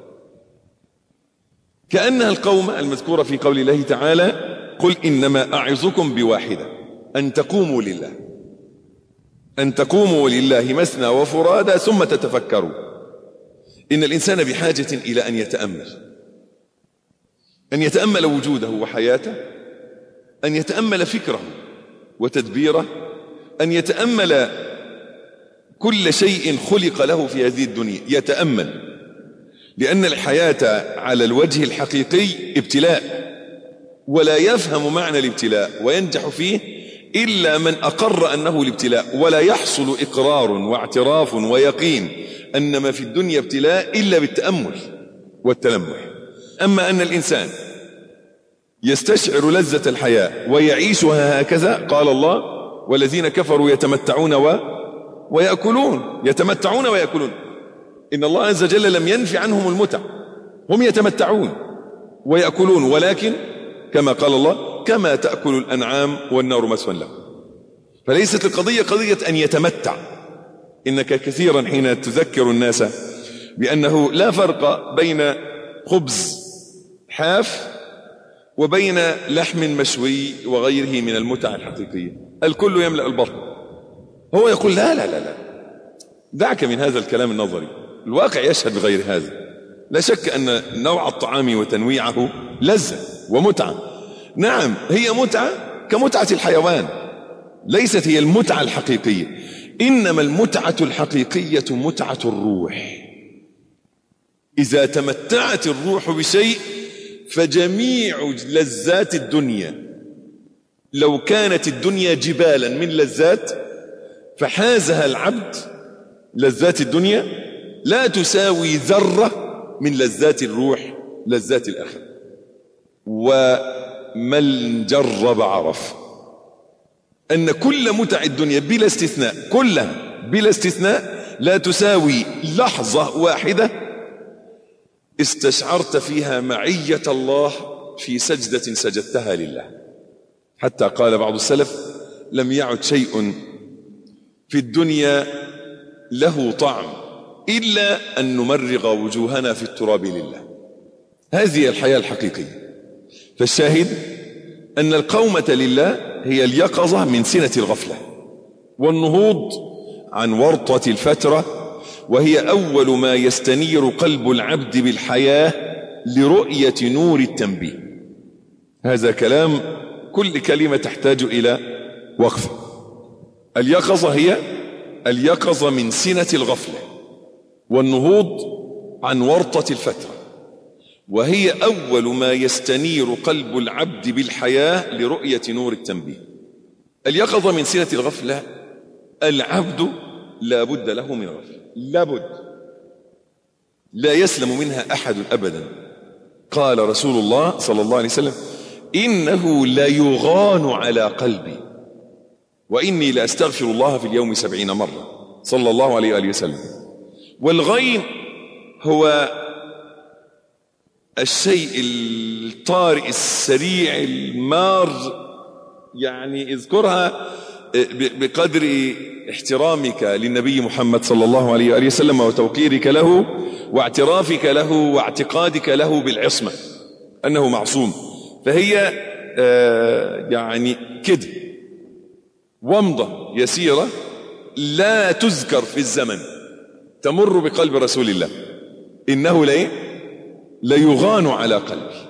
كأنها القوم المذكورة في قول الله تعالى قل إنما أعظكم بواحدة أن تقوموا لله أن تقوموا لله مثنى وفرادى ثم تتفكروا إن الإنسان بحاجة إلى أن يتأمل أن يتأمل وجوده وحياته أن يتأمل فكره وتدبيره أن يتأمل كل شيء خلق له في هذه الدنيا يتأمل لأن الحياة على الوجه الحقيقي ابتلاء ولا يفهم معنى الابتلاء وينجح فيه إلا من أقر أنه الابتلاء ولا يحصل إقرار واعتراف ويقين أن ما في الدنيا ابتلاء إلا بالتأمل والتلمح أما أن الإنسان يستشعر لذة الحياة ويعيشها هكذا قال الله والذين كفروا يتمتعون و ويأكلون يتمتعون ويأكلون إن الله عز وجل لم ينفي عنهم المتع هم يتمتعون ويأكلون ولكن كما قال الله كما تأكل الأنعام والنار مسوى لهم فليست القضية قضية أن يتمتع إنك كثيرا حين تذكر الناس بأنه لا فرق بين خبز حاف وبين لحم مشوي وغيره من المتع الحقيقية الكل يملأ البطن هو يقول لا لا لا لا دعك من هذا الكلام النظري الواقع يشهد بغير هذا لا شك أن نوع الطعام وتنويعه لذة ومتعة نعم هي متعة كمتعة الحيوان ليست هي المتعة الحقيقية إنما المتعة الحقيقية متعة الروح إذا تمتعت الروح بشيء فجميع لذات الدنيا لو كانت الدنيا جبالا من لذات فحازها العبد لذات الدنيا لا تساوي ذرة من لذات الروح لذات الآخرة ومن جرب عرف أن كل متع الدنيا بلا استثناء كلها بلا استثناء لا تساوي لحظة واحدة استشعرت فيها معية الله في سجدة سجدتها لله حتى قال بعض السلف لم يعد شيء في الدنيا له طعم إلا أن نمرغ وجوهنا في التراب لله هذه الحياة الحقيقية فالشاهد أن القومة لله هي اليقظة من سنة الغفلة والنهوض عن ورطة الفترة وهي أول ما يستنير قلب العبد بالحياة لرؤية نور التنبيه هذا كلام كل كلمة تحتاج إلى وقف اليقظة هي اليقظة من سنة الغفلة والنهوض عن ورطة الفترة وهي أول ما يستنير قلب العبد بالحياة لرؤية نور التنبيه اليقظة من سنة الغفلة العبد لا بد له من غفلة لابد لا يسلم منها أحد أبدا قال رسول الله صلى الله عليه وسلم إنه لا يغان على قلبي وإني لأستغفر الله في اليوم سبعين مرة صلى الله عليه وآله وسلم والغين هو الشيء الطارئ السريع المار يعني اذكرها بقدر احترامك للنبي محمد صلى الله عليه وآله وسلم وتوقيرك له واعترافك له واعتقادك له بالعصمة أنه معصوم فهي يعني كده ومضة يسيرة لا تذكر في الزمن تمر بقلب رسول الله إنه لا ليغان على قلبي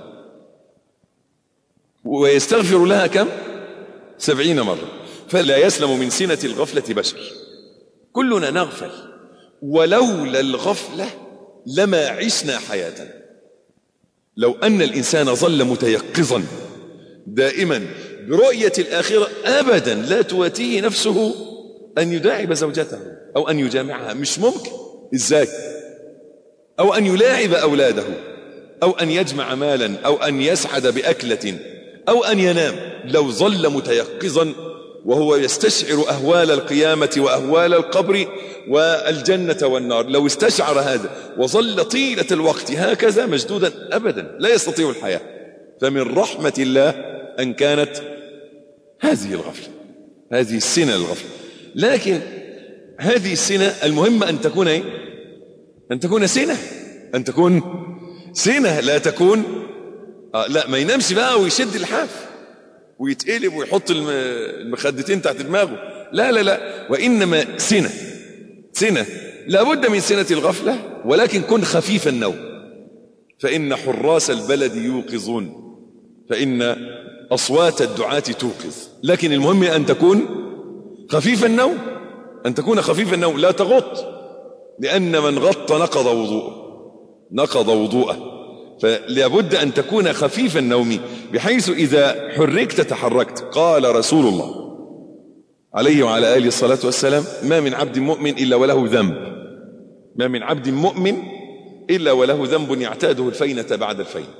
ويستغفر لها كم سبعين مرة فلا يسلم من سنة الغفلة بشر كلنا نغفل ولولا الغفلة لما عشنا حياة لو أن الإنسان ظل متيقظا دائما برؤية الآخرة أبدا لا تواتيه نفسه أن يداعب زوجته أو أن يجامعها مش ممكن إزاي أو أن يلاعب أولاده أو أن يجمع مالا أو أن يسعد بأكلة أو أن ينام لو ظل متيقظا وهو يستشعر أهوال القيامة وأهوال القبر والجنة والنار لو استشعر هذا وظل طيلة الوقت هكذا مشدودا أبدا لا يستطيع الحياة فمن رحمة الله أن كانت هذه الغفلة هذه السنة الغفلة لكن هذه السنة المهم أن تكون إيه؟ أن تكون سنة أن تكون سنة لا تكون آه لا ما ينامش بقى ويشد الحاف ويتقلب ويحط المخدتين تحت دماغه لا لا لا وإنما سنة سنة لابد من سنة الغفلة ولكن كن خفيف النوم فإن حراس البلد يوقظون فإن أصوات الدعاة توقظ لكن المهم أن تكون خفيف النوم أن تكون خفيف النوم لا تغط لأن من غط نقض وضوءه نقض وضوءه فلابد أن تكون خفيف النوم بحيث إذا حركت تحركت قال رسول الله عليه وعلى آله الصلاة والسلام ما من عبد مؤمن إلا وله ذنب ما من عبد مؤمن إلا وله ذنب يعتاده الفينة بعد الفين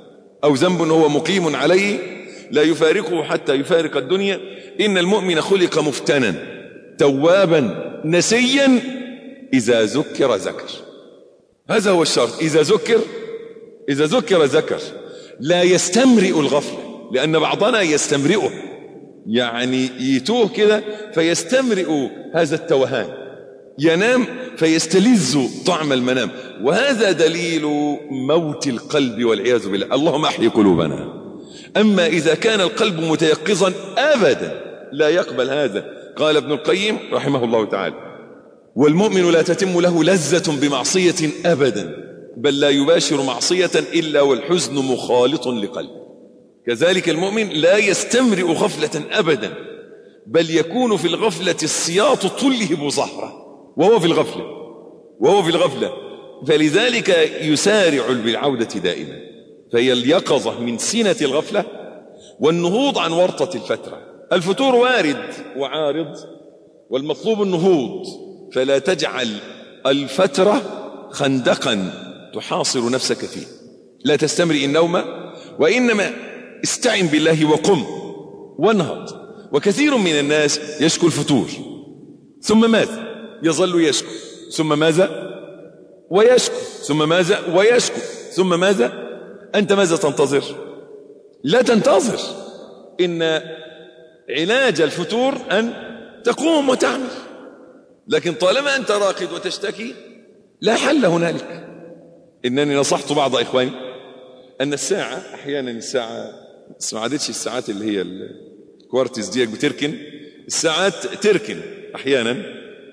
أو ذنب هو مقيم عليه لا يفارقه حتى يفارق الدنيا إن المؤمن خلق مفتنا توابا نسيا إذا ذكر ذكر هذا هو الشرط إذا ذكر إذا ذكر ذكر لا يستمرئ الغفلة لأن بعضنا يستمرئه يعني يتوه كده فيستمرئ هذا التوهان ينام فيستلذ طعم المنام وهذا دليل موت القلب والعياذ بالله اللهم احي قلوبنا أما إذا كان القلب متيقظا أبدا لا يقبل هذا قال ابن القيم رحمه الله تعالى والمؤمن لا تتم له لذة بمعصية أبدا بل لا يباشر معصية إلا والحزن مخالط لقلبه كذلك المؤمن لا يستمرئ غفلة أبدا بل يكون في الغفلة السياط تلهب ظهره وهو في الغفلة وهو في الغفلة فلذلك يسارع بالعودة دائما فهي اليقظة من سنة الغفلة والنهوض عن ورطة الفترة الفتور وارد وعارض والمطلوب النهوض فلا تجعل الفترة خندقا تحاصر نفسك فيه لا تستمرئ النوم وإنما استعن بالله وقم وانهض وكثير من الناس يشكو الفتور ثم ماذا يظل يشكو ثم ماذا ويشكو ثم ماذا ويشكو ثم ماذا أنت ماذا تنتظر لا تنتظر إن علاج الفتور أن تقوم وتعمل لكن طالما أنت راقد وتشتكي لا حل هنالك إنني نصحت بعض إخواني أن الساعة أحيانا الساعة ما عادتش الساعات اللي هي الكوارتز ديك بتركن الساعات تركن أحيانا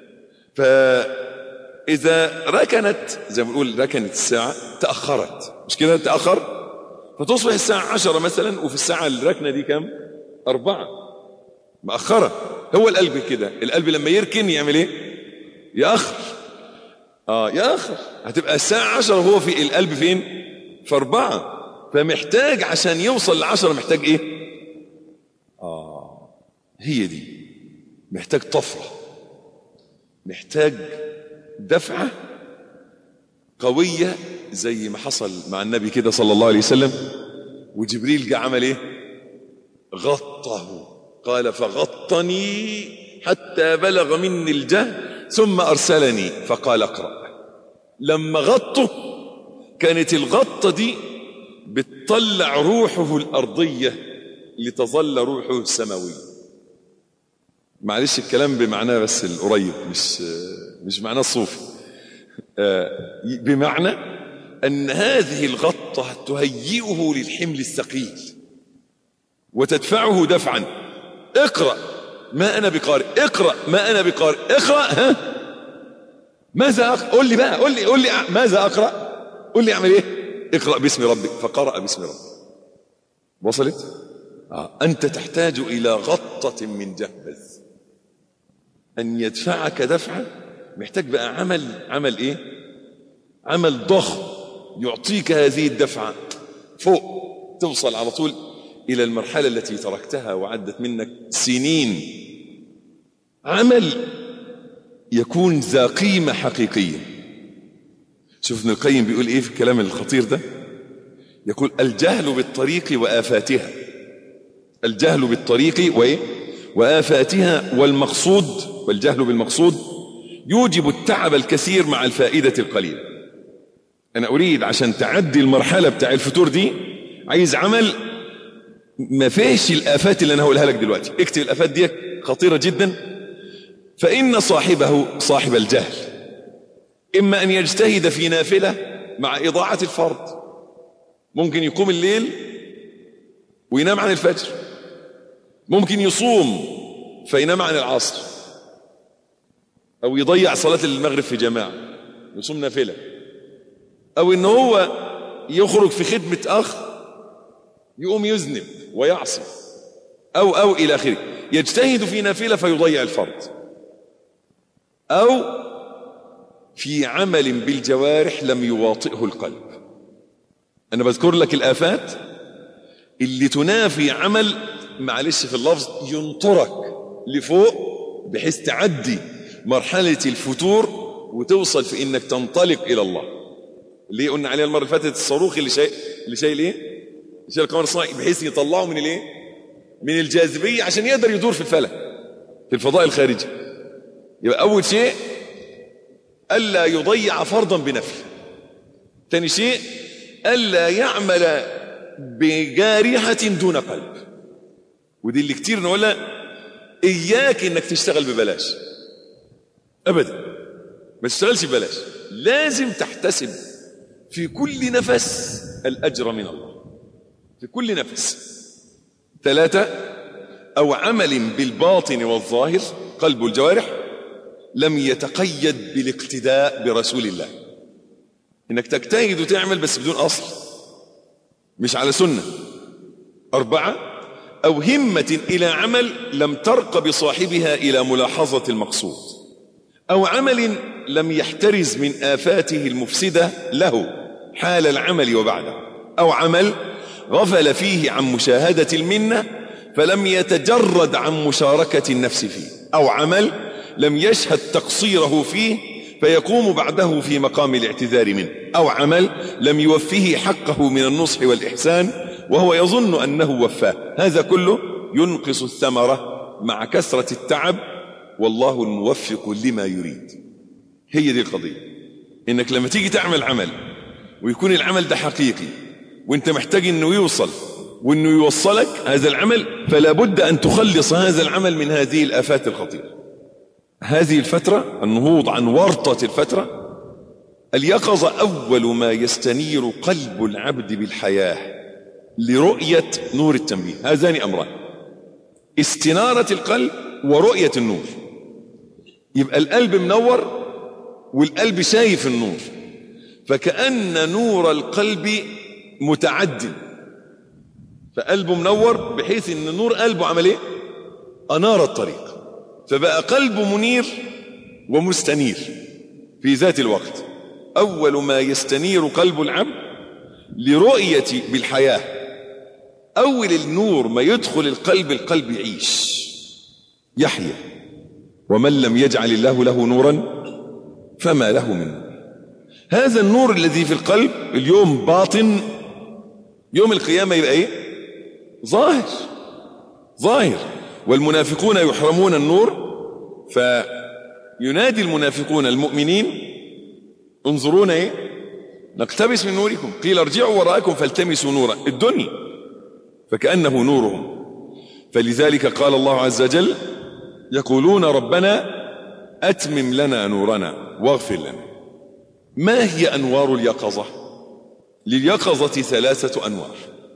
فإذا ركنت زي ما بنقول ركنت الساعة تأخرت مش كده تأخر فتصبح الساعة عشرة مثلا وفي الساعة الركنة دي كم أربعة مأخرة هو القلب كده القلب لما يركن يعمل ايه يأخر اه يأخر هتبقى الساعة عشرة وهو في القلب فين في أربعة فمحتاج عشان يوصل لعشرة محتاج ايه اه هي دي محتاج طفرة محتاج دفعة قوية زي ما حصل مع النبي كده صلى الله عليه وسلم وجبريل جاء عمل ايه غطه قال فغطني حتى بلغ مني الجهل ثم أرسلني فقال اقرأ لما غطه كانت الغطة دي بتطلع روحه الأرضية لتظل روحه السماوية معلش الكلام بمعناه بس القريب مش مش معناه الصوفي بمعنى أن هذه الغطة تهيئه للحمل الثقيل وتدفعه دفعا اقرأ ما أنا بقارئ اقرأ ما أنا بقارئ اقرأ ها ماذا أقرأ قل لي بقى قل لي قل لي ماذا أقرأ قل لي أعمل إيه اقرأ باسم ربك فقرأ باسم ربك وصلت آه. أنت تحتاج إلى غطة من جهبذ أن يدفعك دفعة محتاج بقى عمل عمل إيه عمل ضخم يعطيك هذه الدفعة فوق توصل على طول إلى المرحلة التي تركتها وعدت منك سنين عمل يكون ذا قيمة حقيقية شوف ابن القيم بيقول إيه في الكلام الخطير ده يقول الجهل بالطريق وآفاتها الجهل بالطريق وإيه وآفاتها والمقصود والجهل بالمقصود يوجب التعب الكثير مع الفائدة القليلة أنا أريد عشان تعدي المرحلة بتاع الفتور دي عايز عمل ما فيش الآفات اللي أنا هقولها لك دلوقتي اكتب الآفات دي خطيرة جدا فإن صاحبه صاحب الجهل إما أن يجتهد في نافلة مع إضاعة الفرض ممكن يقوم الليل وينام عن الفجر ممكن يصوم فينام عن العصر أو يضيع صلاة المغرب في جماعة يصوم نافلة أو إن هو يخرج في خدمة أخ يقوم يذنب ويعصي أو أو إلى آخره يجتهد في نافلة فيضيع الفرض أو في عمل بالجوارح لم يواطئه القلب أنا بذكر لك الآفات اللي تنافي عمل معلش في اللفظ ينطرك لفوق بحيث تعدي مرحلة الفتور وتوصل في انك تنطلق الى الله اللي قلنا عليها المرة اللي فاتت الصاروخ اللي شايل اللي شايل ايه يشغل القمر الصناعي بحيث يطلعه من الايه من الجاذبيه عشان يقدر يدور في الفلك في الفضاء الخارجي يبقى اول شيء الا يضيع فرضا بنفل ثاني شيء الا يعمل بجارحه دون قلب ودي اللي كتير نقولها اياك انك تشتغل ببلاش ابدا ما تشتغلش ببلاش لازم تحتسب في كل نفس الاجر من الله في كل نفس ثلاثه او عمل بالباطن والظاهر قلب الجوارح لم يتقيد بالاقتداء برسول الله انك تجتهد وتعمل بس بدون اصل مش على سنه اربعه او همه الى عمل لم ترق بصاحبها الى ملاحظه المقصود او عمل لم يحترز من افاته المفسده له حال العمل وبعده او عمل غفل فيه عن مشاهده المنه فلم يتجرد عن مشاركه النفس فيه او عمل لم يشهد تقصيره فيه فيقوم بعده في مقام الاعتذار منه او عمل لم يوفه حقه من النصح والاحسان وهو يظن انه وفاه هذا كله ينقص الثمره مع كثره التعب والله الموفق لما يريد هي دي القضيه انك لما تيجي تعمل عمل ويكون العمل ده حقيقي وانت محتاج انه يوصل وانه يوصلك هذا العمل فلا بد ان تخلص هذا العمل من هذه الافات الخطيره هذه الفتره النهوض عن ورطه الفتره اليقظه اول ما يستنير قلب العبد بالحياه لرؤيه نور التنبيه هذان امران استناره القلب ورؤيه النور يبقى القلب منور والقلب شايف النور فكأن نور القلب متعد فقلبه منور بحيث ان نور قلبه عمل ايه انار الطريق فبقى قلبه منير ومستنير في ذات الوقت اول ما يستنير قلب العبد لرؤية بالحياة اول النور ما يدخل القلب القلب يعيش يحيا ومن لم يجعل الله له نورا فما له من نور هذا النور الذي في القلب اليوم باطن يوم القيامة يبقى ايه ظاهر ظاهر والمنافقون يحرمون النور فينادي المنافقون المؤمنين انظرونا ايه نقتبس من نوركم قيل ارجعوا وراءكم فالتمسوا نورا الدنيا فكأنه نورهم فلذلك قال الله عز وجل يقولون ربنا أتمم لنا نورنا واغفر لنا ما هي أنوار اليقظة لليقظة ثلاثة أنوار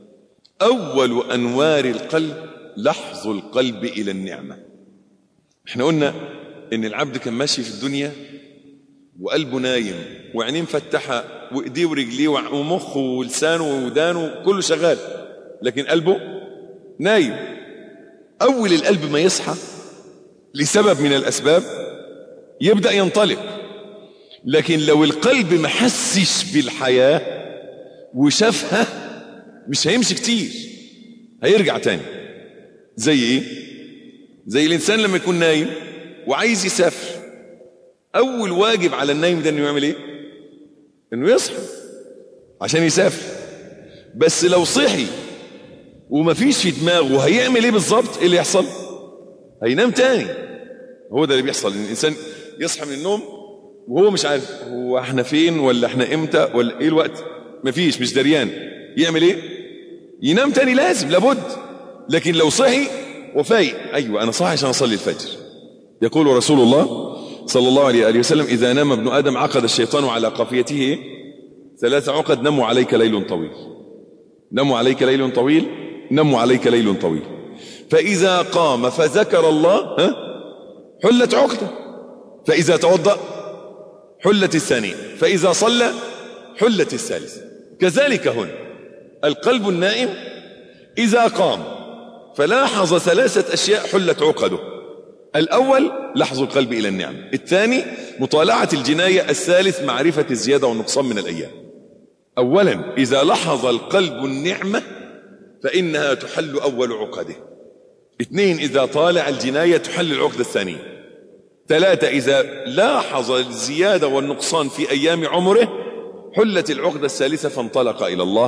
أول أنوار القلب لحظ القلب إلى النعمة احنا قلنا ان العبد كان ماشي في الدنيا وقلبه نايم وعينيه مفتحة وايديه ورجليه ومخه ولسانه وودانه كله شغال لكن قلبه نايم أول القلب ما يصحى لسبب من الأسباب يبدأ ينطلق لكن لو القلب ما حسش بالحياة وشافها مش هيمشي كتير هيرجع تاني زي ايه زي الانسان لما يكون نايم وعايز يسافر اول واجب على النايم ده انه يعمل ايه انه يصحى عشان يسافر بس لو صحي ومفيش في دماغه هيعمل ايه بالظبط ايه اللي يحصل هينام تاني هو ده اللي بيحصل ان الانسان يصحى من النوم وهو مش عارف هو احنا فين ولا احنا امتى ولا ايه الوقت مفيش مش دريان يعمل ايه ينام تاني لازم لابد لكن لو صحي وفايق ايوه انا صاحي عشان اصلي الفجر يقول رسول الله صلى الله عليه وآله وسلم اذا نام ابن ادم عقد الشيطان على قافيته إيه؟ ثلاث عقد نموا عليك ليل طويل نموا عليك ليل طويل نموا عليك ليل طويل فاذا قام فذكر الله ها حلت عقده فاذا توضأ حلت الثانية فإذا صلى حلت الثالثة كذلك هنا القلب النائم إذا قام فلاحظ ثلاثة أشياء حلت عقده الأول لحظ القلب إلى النعم الثاني مطالعة الجناية الثالث معرفة الزيادة والنقصان من الأيام أولا إذا لحظ القلب النعمة فإنها تحل أول عقده اثنين إذا طالع الجناية تحل العقدة الثانية ثلاثة إذا لاحظ الزيادة والنقصان في أيام عمره حلت العقدة الثالثة فانطلق إلى الله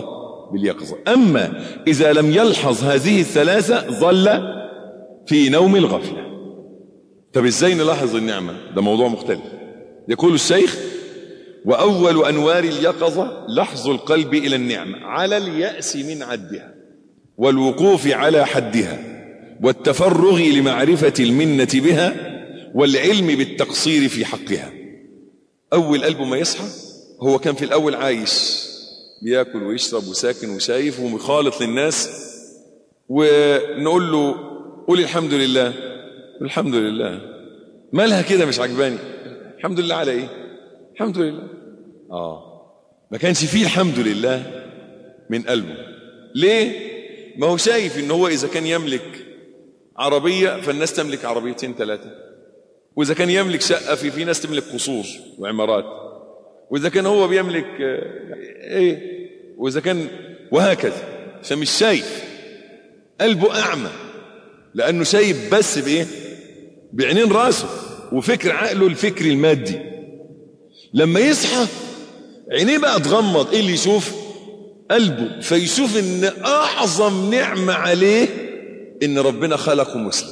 باليقظة أما إذا لم يلحظ هذه الثلاثة ظل في نوم الغفلة طب إزاي نلاحظ النعمة ده موضوع مختلف يقول الشيخ وأول أنوار اليقظة لحظ القلب إلى النعمة على اليأس من عدها والوقوف على حدها والتفرغ لمعرفة المنة بها والعلم بالتقصير في حقها أول قلبه ما يصحى هو كان في الأول عايش بياكل ويشرب وساكن وشايف ومخالط للناس ونقول له قول الحمد لله الحمد لله مالها كده مش عجباني الحمد لله على ايه الحمد لله اه ما كانش فيه الحمد لله من قلبه ليه ما هو شايف ان هو اذا كان يملك عربية فالناس تملك عربيتين ثلاثة واذا كان يملك شقة في في ناس تملك قصور وعمارات واذا كان هو بيملك ايه واذا كان وهكذا فمش شايف قلبه اعمى لانه شايف بس بايه بعينين راسه وفكر عقله الفكر المادي لما يصحى عينيه بقى تغمض ايه اللي يشوف قلبه فيشوف ان اعظم نعمة عليه ان ربنا خلقه مسلم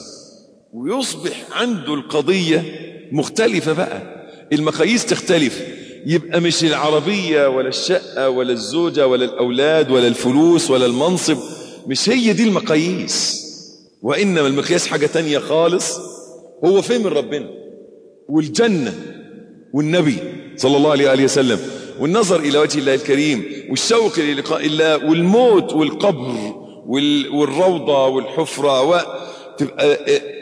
ويصبح عنده القضية مختلفة بقى المقاييس تختلف يبقى مش العربية ولا الشقة ولا الزوجة ولا الأولاد ولا الفلوس ولا المنصب مش هي دي المقاييس وإنما المقياس حاجة تانية خالص هو فين من ربنا والجنة والنبي صلى الله عليه وآله وسلم والنظر إلى وجه الله الكريم والشوق للقاء الله والموت والقبر والروضة والحفرة وتبقى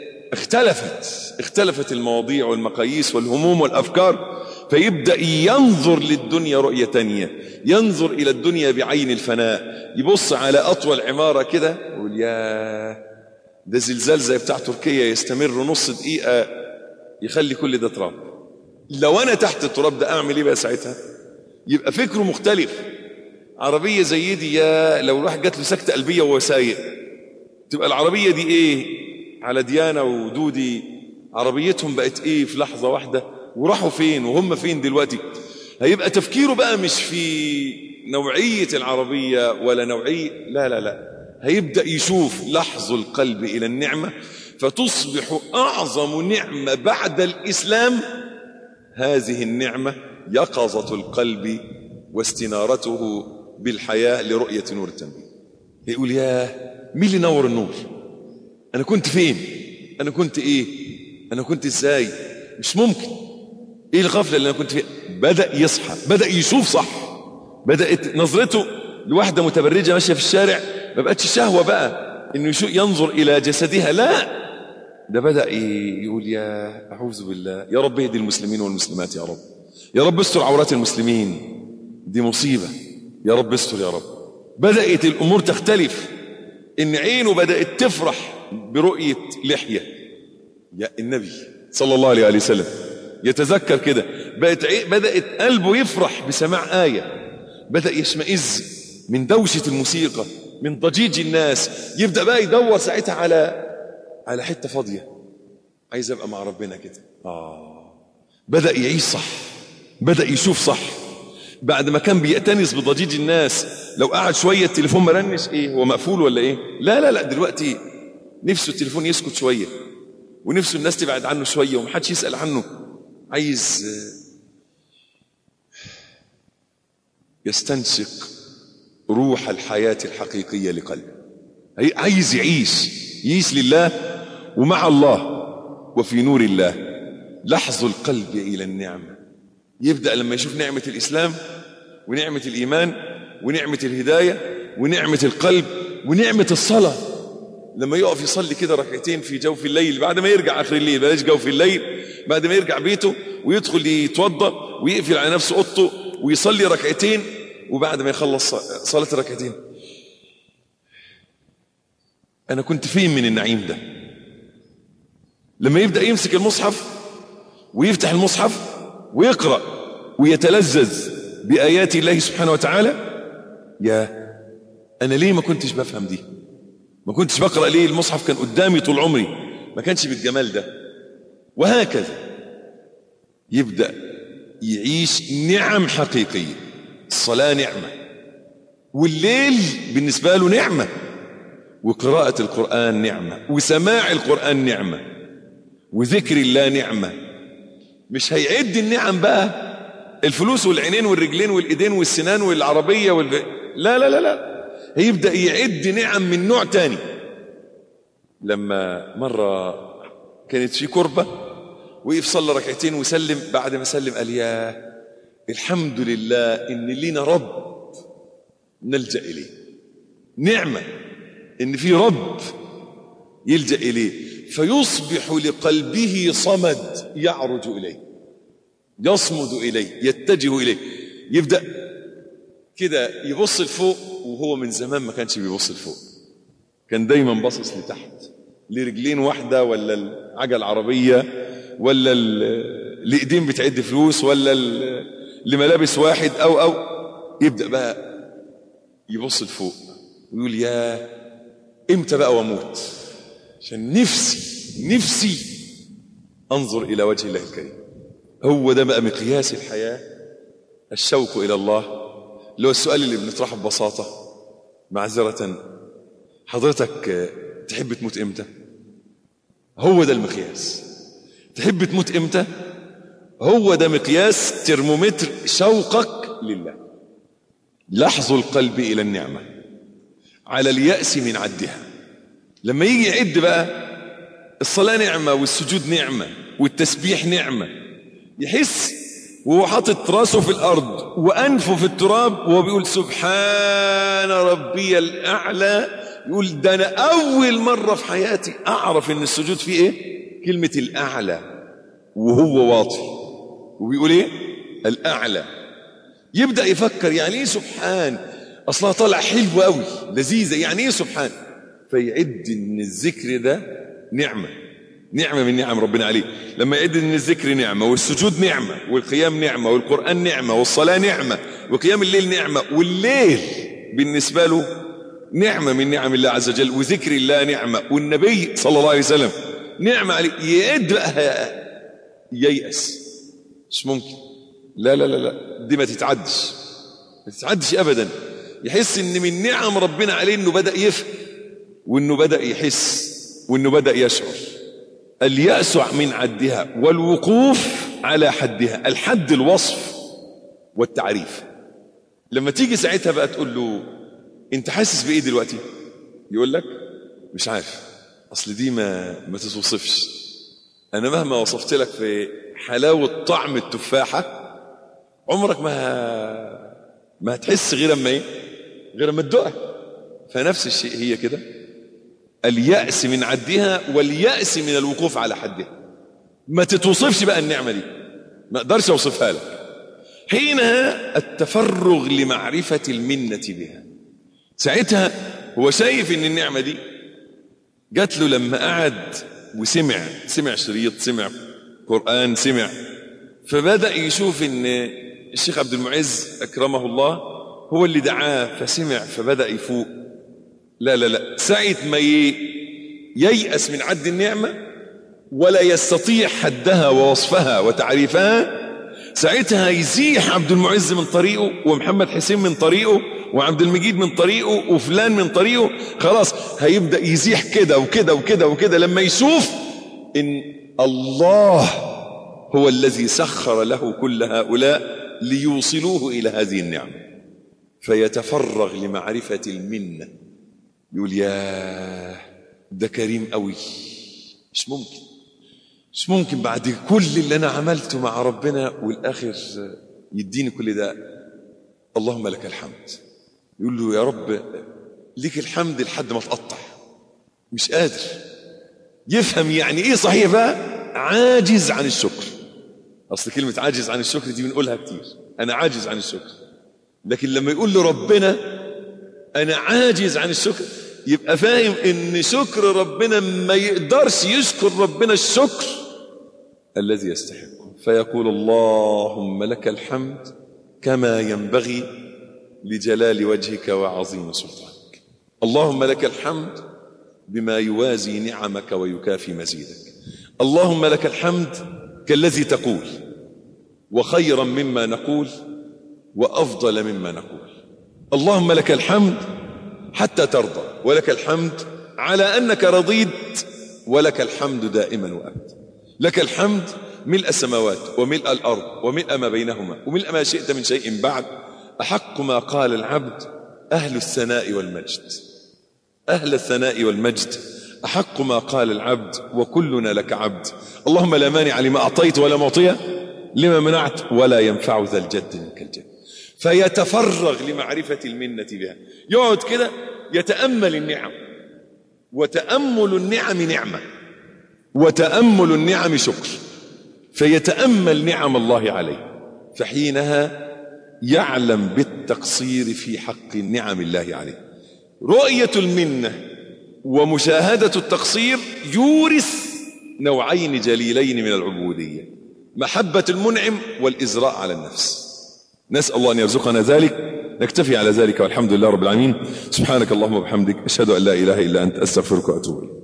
اختلفت اختلفت المواضيع والمقاييس والهموم والأفكار فيبدأ ينظر للدنيا رؤية تانية ينظر إلى الدنيا بعين الفناء يبص على أطول عمارة كده يقول يا ده زلزال زي بتاع تركيا يستمر نص دقيقة يخلي كل ده تراب لو أنا تحت التراب ده أعمل إيه بقى ساعتها يبقى فكره مختلف عربية زي دي يا لو راح جات له سكتة قلبية وهو سايق تبقى العربية دي إيه على ديانة ودودي عربيتهم بقت إيه في لحظة واحدة وراحوا فين وهم فين دلوقتي هيبقى تفكيره بقى مش في نوعية العربية ولا نوعية لا لا لا هيبدأ يشوف لحظ القلب إلى النعمة فتصبح أعظم نعمة بعد الإسلام هذه النعمة يقظة القلب واستنارته بالحياة لرؤية نور التنبيه يقول يا مين اللي نور النور أنا كنت فين أنا كنت إيه أنا كنت إزاي مش ممكن ايه الغفله اللي انا كنت فيها بدا يصحى بدا يشوف صح بدات نظرته لواحده متبرجه ماشيه في الشارع ما بقتش شهوه بقى انه ينظر الى جسدها لا ده بدا يقول يا اعوذ بالله يا رب اهدي المسلمين والمسلمات يا رب يا رب استر عورات المسلمين دي مصيبه يا رب استر يا رب بدات الامور تختلف ان عينه بدات تفرح برؤيه لحيه يا النبي صلى الله عليه وسلم يتذكر كده بقت بدأت قلبه يفرح بسماع آية بدأ يشمئز من دوشة الموسيقى من ضجيج الناس يبدأ بقى يدور ساعتها على على حتة فاضية عايز أبقى مع ربنا كده آه بدأ يعيش صح بدأ يشوف صح بعد ما كان بيأتنس بضجيج الناس لو قعد شوية التليفون مرنش ايه هو مقفول ولا ايه لا لا لا دلوقتي نفسه التليفون يسكت شوية ونفسه الناس تبعد عنه شوية ومحدش يسأل عنه عايز يستنشق روح الحياة الحقيقية لقلبه عايز يعيش يعيش لله ومع الله وفي نور الله لحظ القلب إلى النعمة يبدأ لما يشوف نعمة الإسلام ونعمة الإيمان ونعمة الهداية ونعمة القلب ونعمة الصلاة لما يقف يصلي كده ركعتين في جوف الليل بعد ما يرجع آخر الليل بلاش جوف الليل بعد ما يرجع بيته ويدخل يتوضا ويقفل على نفسه اوضته ويصلي ركعتين وبعد ما يخلص صلاة الركعتين أنا كنت فين من النعيم ده لما يبدأ يمسك المصحف ويفتح المصحف ويقرأ ويتلذذ بآيات الله سبحانه وتعالى يا أنا ليه ما كنتش بفهم دي ما كنتش بقرأ ليه المصحف كان قدامي طول عمري ما كانش بالجمال ده وهكذا يبدأ يعيش نعم حقيقية الصلاة نعمة والليل بالنسبة له نعمة وقراءة القرآن نعمة وسماع القرآن نعمة وذكر الله نعمة مش هيعد النعم بقى الفلوس والعينين والرجلين والايدين والسنان والعربية وال... لا لا لا لا هيبدأ يعد نعم من نوع تاني لما مرة كانت في كربة وقف صلى ركعتين وسلم بعد ما سلم قال يا الحمد لله ان لينا رب نلجأ اليه نعمة ان في رب يلجأ اليه فيصبح لقلبه صمد يعرج اليه يصمد اليه يتجه اليه يبدأ كده يبص لفوق وهو من زمان ما كانش بيبص لفوق كان دايما باصص لتحت لرجلين واحدة ولا العجل عربية ولا الايدين بتعد فلوس ولا لملابس واحد او او يبدأ بقى يبص لفوق ويقول يا امتى بقى واموت عشان نفسي نفسي انظر الى وجه الله الكريم هو ده بقى مقياس الحياة الشوق الى الله اللي هو السؤال اللي بنطرحه ببساطة معذرة حضرتك تحب تموت امتى هو ده المقياس تحب تموت امتى هو ده مقياس ترمومتر شوقك لله لحظ القلب الى النعمة على اليأس من عدها لما يجي يعد بقى الصلاة نعمة والسجود نعمة والتسبيح نعمة يحس وهو حاطط راسه في الأرض وأنفه في التراب وهو بيقول سبحان ربي الأعلى يقول ده أنا أول مرة في حياتي أعرف إن السجود فيه إيه كلمة الأعلى وهو واطي وبيقول إيه الأعلى يبدأ يفكر يعني إيه سبحان أصلها طالع حلو قوي لذيذة يعني إيه سبحان فيعد إن الذكر ده نعمة نعمة من نعم ربنا عليه لما يعد إن الذكر نعمة والسجود نعمة والقيام نعمة والقرآن نعمة والصلاة نعمة وقيام الليل نعمة والليل بالنسبة له نعمة من نعم الله عز وجل وذكر الله نعمة والنبي صلى الله عليه وسلم نعمة عليه يعد بقى ييأس مش ممكن لا لا لا لا دي ما تتعدش ما تتعدش أبدا يحس إن من نعم ربنا عليه إنه بدأ يفهم وإنه بدأ يحس وإنه بدأ يشعر اليأس من عدها والوقوف على حدها الحد الوصف والتعريف لما تيجي ساعتها بقى تقول له انت حاسس بايه دلوقتي يقول لك مش عارف اصل دي ما ما تتوصفش انا مهما وصفت لك في حلاوه طعم التفاحه عمرك ما ما هتحس غير اما ايه غير اما تدوقها فنفس الشيء هي كده اليأس من عدها واليأس من الوقوف على حدها ما تتوصفش بقى النعمة دي ما اقدرش اوصفها لك حينها التفرغ لمعرفة المنة بها ساعتها هو شايف ان النعمة دي جات له لما قعد وسمع سمع شريط سمع قرآن سمع فبدأ يشوف ان الشيخ عبد المعز أكرمه الله هو اللي دعاه فسمع فبدأ يفوق لا لا لا ساعة ما ييأس من عد النعمة ولا يستطيع حدها ووصفها وتعريفها ساعتها يزيح عبد المعز من طريقه ومحمد حسين من طريقه وعبد المجيد من طريقه وفلان من طريقه خلاص هيبدأ يزيح كده وكده وكده وكده لما يشوف ان الله هو الذي سخر له كل هؤلاء ليوصلوه إلى هذه النعمة فيتفرغ لمعرفة المنة يقول يا ده كريم قوي مش ممكن مش ممكن بعد كل اللي أنا عملته مع ربنا والآخر يديني كل ده اللهم لك الحمد يقول له يا رب ليك الحمد لحد ما تقطع مش قادر يفهم يعني ايه صحيح بقى عاجز عن الشكر اصل كلمة عاجز عن الشكر دي بنقولها كتير انا عاجز عن الشكر لكن لما يقول له ربنا انا عاجز عن الشكر يبقى فاهم ان شكر ربنا ما يقدرش يشكر ربنا الشكر الذي يستحقه فيقول اللهم لك الحمد كما ينبغي لجلال وجهك وعظيم سلطانك اللهم لك الحمد بما يوازي نعمك ويكافي مزيدك اللهم لك الحمد كالذي تقول وخيرا مما نقول وأفضل مما نقول اللهم لك الحمد حتى ترضى ولك الحمد على أنك رضيت ولك الحمد دائما وأبدا لك الحمد ملء السماوات وملء الأرض وملء ما بينهما وملء ما شئت من شيء بعد أحق ما قال العبد أهل الثناء والمجد أهل الثناء والمجد أحق ما قال العبد وكلنا لك عبد اللهم لا مانع لما أعطيت ولا معطي لما منعت ولا ينفع ذا الجد منك الجد فيتفرغ لمعرفة المنة بها يقعد كده يتأمل النعم وتأمل النعم نعمة وتأمل النعم شكر فيتأمل نعم الله عليه فحينها يعلم بالتقصير في حق نعم الله عليه رؤية المنة ومشاهدة التقصير يورث نوعين جليلين من العبودية محبة المنعم والإزراء على النفس نسأل الله أن يرزقنا ذلك نكتفي على ذلك والحمد لله رب العالمين سبحانك اللهم وبحمدك أشهد أن لا إله إلا أنت أستغفرك وأتوب إليك